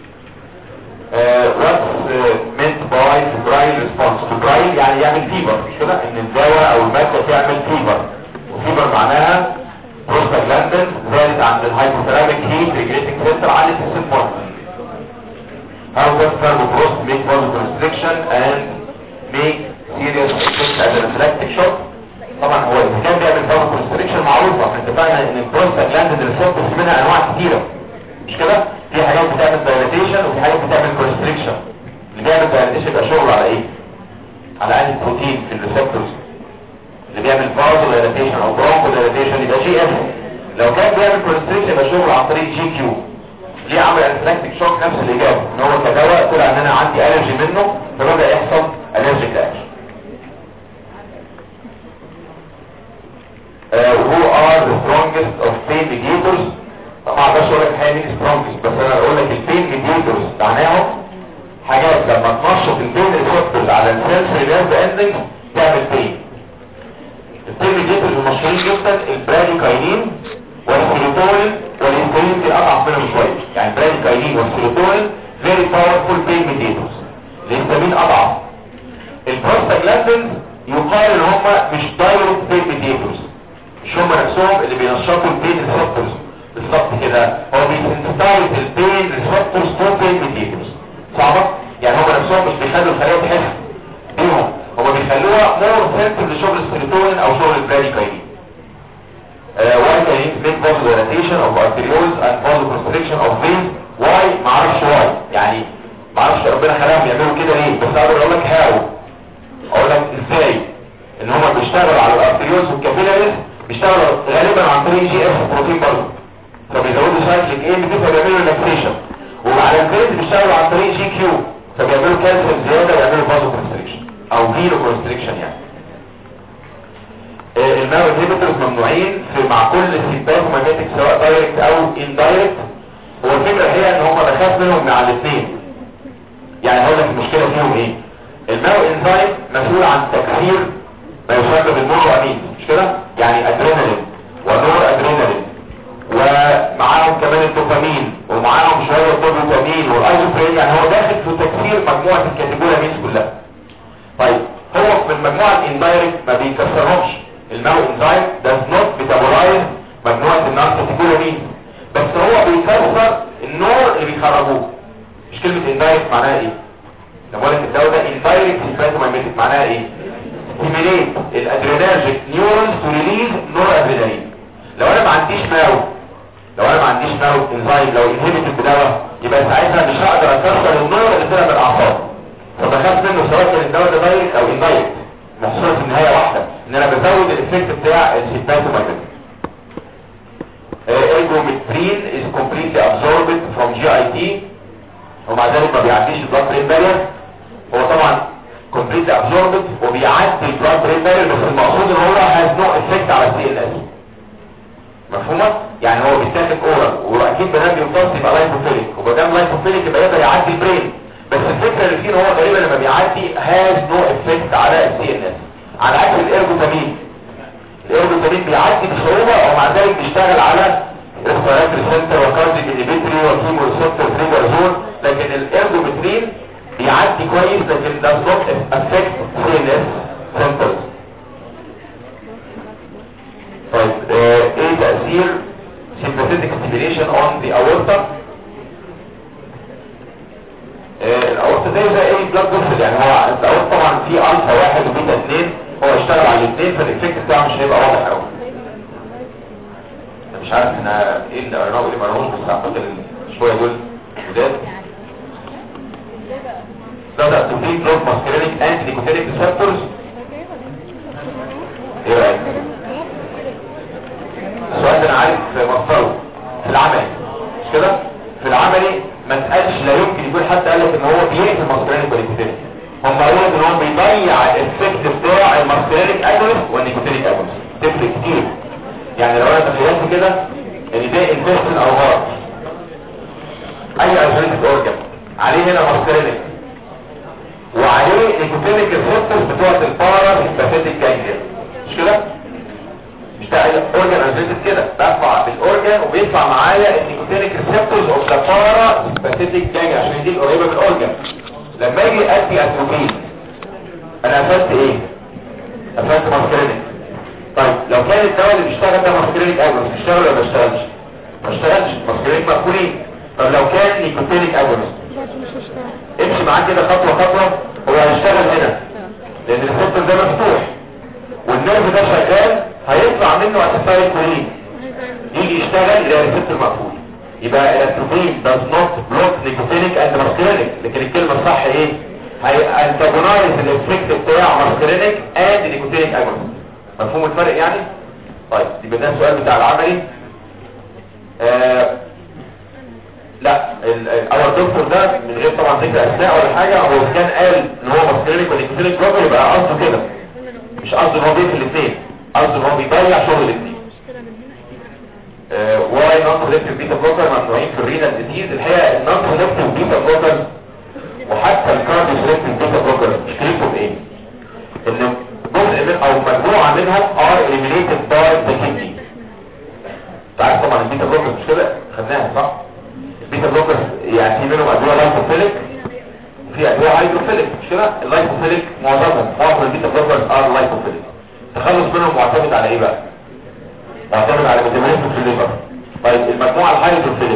what's meant by febrile response febrile يعني يعمل فيبر مش كده ان الدواء او المادة تعمل فيبر وفيبر معناها بروستاجلاندين زادت عند الهايبوثالاميك هيت ريجريتنج سنتر على السيمبتوم how does thermoprost make vasoconstriction and make serious effects as a reflective shock طبعا هو اذا كان بيعمل باور كونستريكشن معروفه احنا اتفقنا ان البروستاجلاندين ريسبتورز منها انواع كتيره مش كده في حاجات بتعمل دايلاتيشن وفي حاجات بتعمل كونستريكشن اللي بيعمل دايلاتيشن يبقى شغل على ايه على انهي بروتين في الريسبتورز اللي بيعمل فازو دايلاتيشن او برونكو دايلاتيشن يبقى جي اف لو كان بيعمل كونستريكشن يبقى شغل عن طريق جي كيو ليه عمل انفلاكتيك شوك نفس الاجابه ان هو كدواء طلع ان انا عندي الرجي منه فبدا يحصل الرجيك رياكشن who are the strongest of pain mediators طبعا بس اقول لك حاجه مين strongest بس انا اقول لك البين mediators معناهم حاجات لما تنشط البين ريسبتورز على السنسوري نيرف اندنج تعمل بين البين ميديتورز المشهورين جدا البراديكاينين والسيروتونين والانسولين دي اضعف منهم شويه يعني البراديكاينين والسيروتونين very powerful pain mediators الانسولين اضعف البروستاجلاندين يقال ان هم مش دايركت pain mediators مش هم نفسهم اللي بينشطوا البين ريسبتورز بالظبط كده هو بيسنسيتايز البين ريسبتورز تو بين ميديتورز صعبة يعني هم نفسهم مش بيخلوا الخلايا تحس بيهم هم بيخلوها مور سنسيف لشغل السيروتونين او شغل البراديكاينين واي كان ميك فازو دايلاتيشن اوف ارتريولز اند فازو كونستريكشن اوف فينز واي معرفش واي يعني معرفش ربنا خلاهم يعملوا كده ليه بس اقدر اقول لك هاو اقول لك ازاي ان هم بيشتغلوا على الارتريولز والكابيلاريز بيشتغلوا غالبا عن طريق جي اف بروتين برضه فبيزودوا سايكليك ايه بي فبيعملوا ريلاكسيشن وعلى الفيز بيشتغلوا عن طريق جي كيو فبيعملوا كالسيوم زياده ويعملوا فازو كونستريكشن او فيرو كونستريكشن يعني آه الماو انهبيتورز ممنوعين في مع كل سيمباثوماجيتك سواء دايركت او اندايركت هو الفكره هي ان هم بخاف منهم مع الاثنين يعني هقول لك المشكله فيهم ايه الماو انزايم مسؤول عن تكسير ما يسمى بالموجو امين مش كده يعني ادرينالين ونور ادرينالين ومعاهم كمان الدوبامين ومعاهم شوية الدوبامين والايزوبرين يعني هو داخل في تكسير مجموعة الكاتيجولامينز كلها طيب هو في المجموعة الاندايركت ما بيكسرهمش الماو انزايم does not metabolize مجموعة النار كاتيجولامينز بس هو بيكسر النور اللي بيخرجوه مش كلمة اندايركت معناها ايه لما قلت الدواء ده اندايركت سيمباتومايميتك معناها ايه stimulate الادرينرجيك نيورونز تو ريليز نور ادرينالين لو انا ما عنديش ماو لو انا ما عنديش ماو انزايم لو انهبت بدواء يبقى ساعتها مش هقدر اكسر النور اللي طلع من الاعصاب فبخاف منه سواء كان الدواء ده دايركت او اندايركت محصوره في النهايه واحده ان انا بزود الافكت بتاع السيمباتومايميتك ايجومترين is completely absorbed from GIT ومع ذلك ما بيعديش البلاد برين بارير هو طبعا completely absorbed وبيعدي البلاد برين بارير بس المقصود ان هو has no effect على السي ان اس مفهومه يعني هو بيتاخد اورال واكيد بنام يمتص يبقى لايفوفيليك وما دام لايفوفيليك يبقى يقدر يعدي البرين بس الفكره اللي فيه ان هو غالبا لما بيعدي هاز نو افكت على السي ان اس على عكس الارجوتامين الارجوتامين بيعدي بصعوبه ومع ذلك بيشتغل على ريسبيراتوري سنتر وكارديك انهبيتوري وكيمو ريسبتور تريجر زون لكن الارجومترين بيعدي كويس لكن does not affect CNS centers طيب آه، ايه تأثير sympathetic stimulation on the aorta آه، الاورطة زي زي ايه بلاد فيسل يعني هو الاورطة طبعا في الفا واحد وبيتا اثنين هو اشتغل على الاثنين فالافكت بتاعه مش هيبقى واضح قوي انا مش عارف احنا ايه اللي قرناه وايه اللي ما قرناهوش بس اعتقد شويه دول جداد ده ده تبريد بلوك ماسكرينيك انتي نيكوتينيك ريسبتورز ايه رايك السؤال ده انا عارف مصدره في العملي مش كده في العملي ما تقالش لا يمكن يكون حد قال لك ان هو بيقتل ماسكرينيك والنيكوتينيك هم قالوا ان هو بيضيع الافكت بتاع الماسكرينيك اجونست والنيكوتينيك اجونست تفرق كتير يعني لو انا تخيلت كده ان ده انفستن او هارت اي ايزوليتد اورجان عليه هنا ماسكرينيك وعليه نيكوتينيك ريسبتورز بتوع البارا سيمباثيتيك جانجليا مش كده مش ده اورجان ايزوليتد كده بدفع بالاورجان وبيدفع معايا النيكوتينيك ريسبتورز اوف ذا بارا سيمباثيتيك جانجليا عشان دي القريبه من الاورجان لما يجي ادي اتروبين انا قفلت ايه قفلت ماسكرينيك طيب لو كان الدواء اللي بيشتغل ده ماسكرينيك اجونست بيشتغل ولا ما بيشتغلش ما اشتغلش ماسكرينيك مقفولين طب لو كان نيكوتينيك اجونست امشي معاه كده خطوه خطوه هو هيشتغل هنا لان الريسبتور ده مفتوح والنيرف ده شغال هيطلع منه اسيتايل كولين يجي يشتغل يلاقي الريسبتور مقفول يبقى الاتروبين does not block nicotinic and muscarinic لكن الكلمه الصح ايه هي antagonize الافكت بتاع muscarinic and nicotinic agonist مفهوم الفرق يعني طيب يبقى ده السؤال بتاع العملي آه لا اول دكتور ده من غير طبعا ذكر اسماء ولا حاجه هو كان قال ان هو ماسكرينيك ونيكوتينيك بلوكر يبقى قصده كده مش قصده ان هو بيقتل الاثنين قصده ان هو بيضيع شغل الاثنين واي نون سيلكتيف بيتا بلوكر ممنوعين في الرينال ديزيز الحقيقه النون سيلكتيف بيتا بلوكر وحتى الكارديو سيلكتيف بيتا بلوكر مشكلتهم ايه؟ ان جزء من او مجموعه منهم ار eliminated باي ذا kidney تعرف طبعا البيتا بلوكر مش كده خدناها صح؟ البيتا بلوكر يعني في منهم ادويه لايكوفيليك وفي ادويه هيدروفيليك مش كده اللايكوفيليك معظمهم معظم البيتا بلوكرز ار لايكوفيليك التخلص منهم معتمد على ايه بقى معتمد على ميتابوليزم في الليفر طيب المجموعه الهيدروفيليك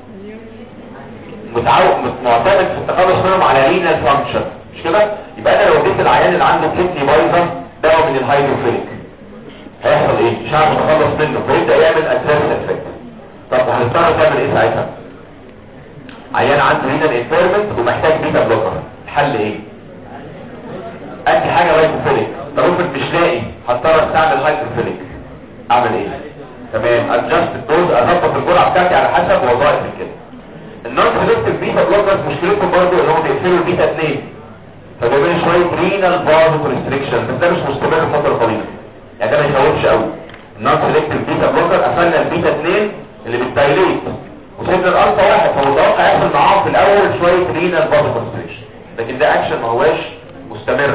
متعود معتمد في التخلص منهم على رينال فانكشن مش كده يبقى انا لو اديت العيان اللي عنده كدني بايظه دواء من الهيدروفيليك هيحصل ايه مش هعرف اتخلص منه فيبدا يعمل ادفيرس افكت طب هنضطر تعمل ايه ساعتها عيان عنده رينال انفيرمنت ومحتاج بيتا بلوكر الحل ايه ادي حاجه هيدروفيليك طب افرض مش لاقي هضطر استعمل هيدروفيليك اعمل ايه تمام ادجست الدوز اظبط الجرعه بتاعتي على حسب وظائف الكلى النون سيلكتيف بيتا بلوكرز مشكلتهم برضه ان هم بيقفلوا البيتا 2 فبيعملوا شويه رينال فازو كونستريكشن بس ده مش مستمر فتره طويله يعني ده ما يخوفش قوي النون سيلكتيف بيتا بلوكر قفلنا البيتا 2 اللي بتدايليت وسيبنا الالفا واحد فمتوقع يحصل معاهم في الاول شويه رينال فازو كونستريكشن لكن ده اكشن ما هواش مستمر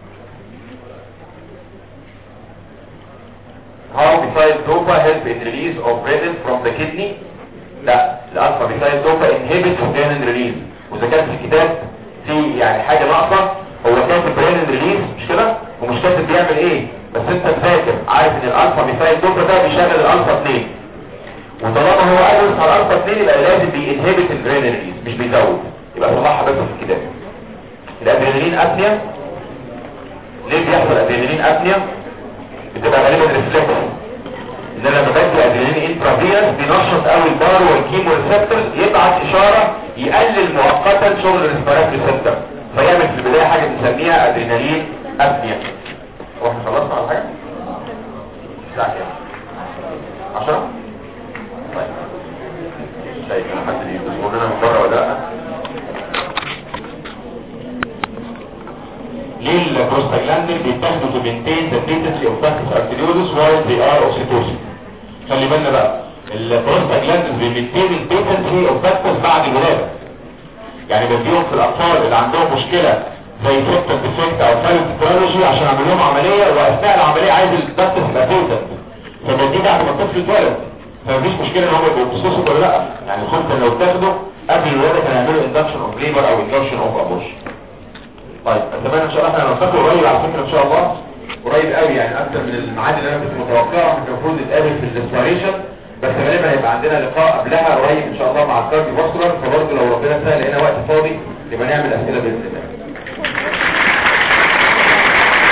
How besides dopa help in release of renin from the kidney? لا الالفا besides dopa inhibits renin release واذا كان في الكتاب في يعني حاجة ناقصة هو كاتب renin release مش كده ومش كاتب بيعمل ايه بس انت تذاكر عارف ان الالفا besides dopa ده بيشغل الالفا 2 وطالما هو ادرس على الالفا 2 يبقى لازم بينهبت الرينين ريليز مش بيزود يبقى طلعها بس في الكتاب الادرينالين ابنيا ليه بيحصل ادرينالين ابنيا بتبقى غالبا ريفلكس ان انا لما بدي ادرينالين انترافينس بينشط قوي البار والكيمو ريسبتورز يبعت اشاره يقلل مؤقتا شغل الريسبيراتوري سنتر فيعمل في البدايه حاجه بنسميها ادرينالين ابنيا هو احنا خلصنا على حاجه؟ الساعه كام؟ 10 طيب شايف انا حد بيقول لنا من بره ولا لا ليه البروستاجلاندين بيتاخدوا to maintain the patency of pancreas arteriosus while they are oxytocin خلي بالنا بقى البروستاجلاندز بيمتين البيتنسي اوف فاكتورز بعد الولاده يعني بديهم في الاطفال اللي عندهم مشكله زي سيبتم ديفكت او فالوتيكولوجي عشان اعمل لهم عمليه واثناء العمليه عايز الدكتس يبقى بيتنت فبديه بعد ما الطفل اتولد فمفيش مشكله ان هم يبقوا بيبصوا ولا لا يعني الخلطه لو اتاخدوا قبل الولاده كانوا يعملوا اندكشن اوف ليبر او اندكشن اوف ابورشن طيب اتمنى ان شاء الله احنا هنلتقي قريب على فكره ان شاء الله قريب قوي يعني اكتر من الميعاد اللي انا كنت متوقعه كان المفروض نتقابل في الاسبيريشن بس غالبا هيبقى عندنا لقاء قبلها قريب ان شاء الله مع الكارديو فاسكولار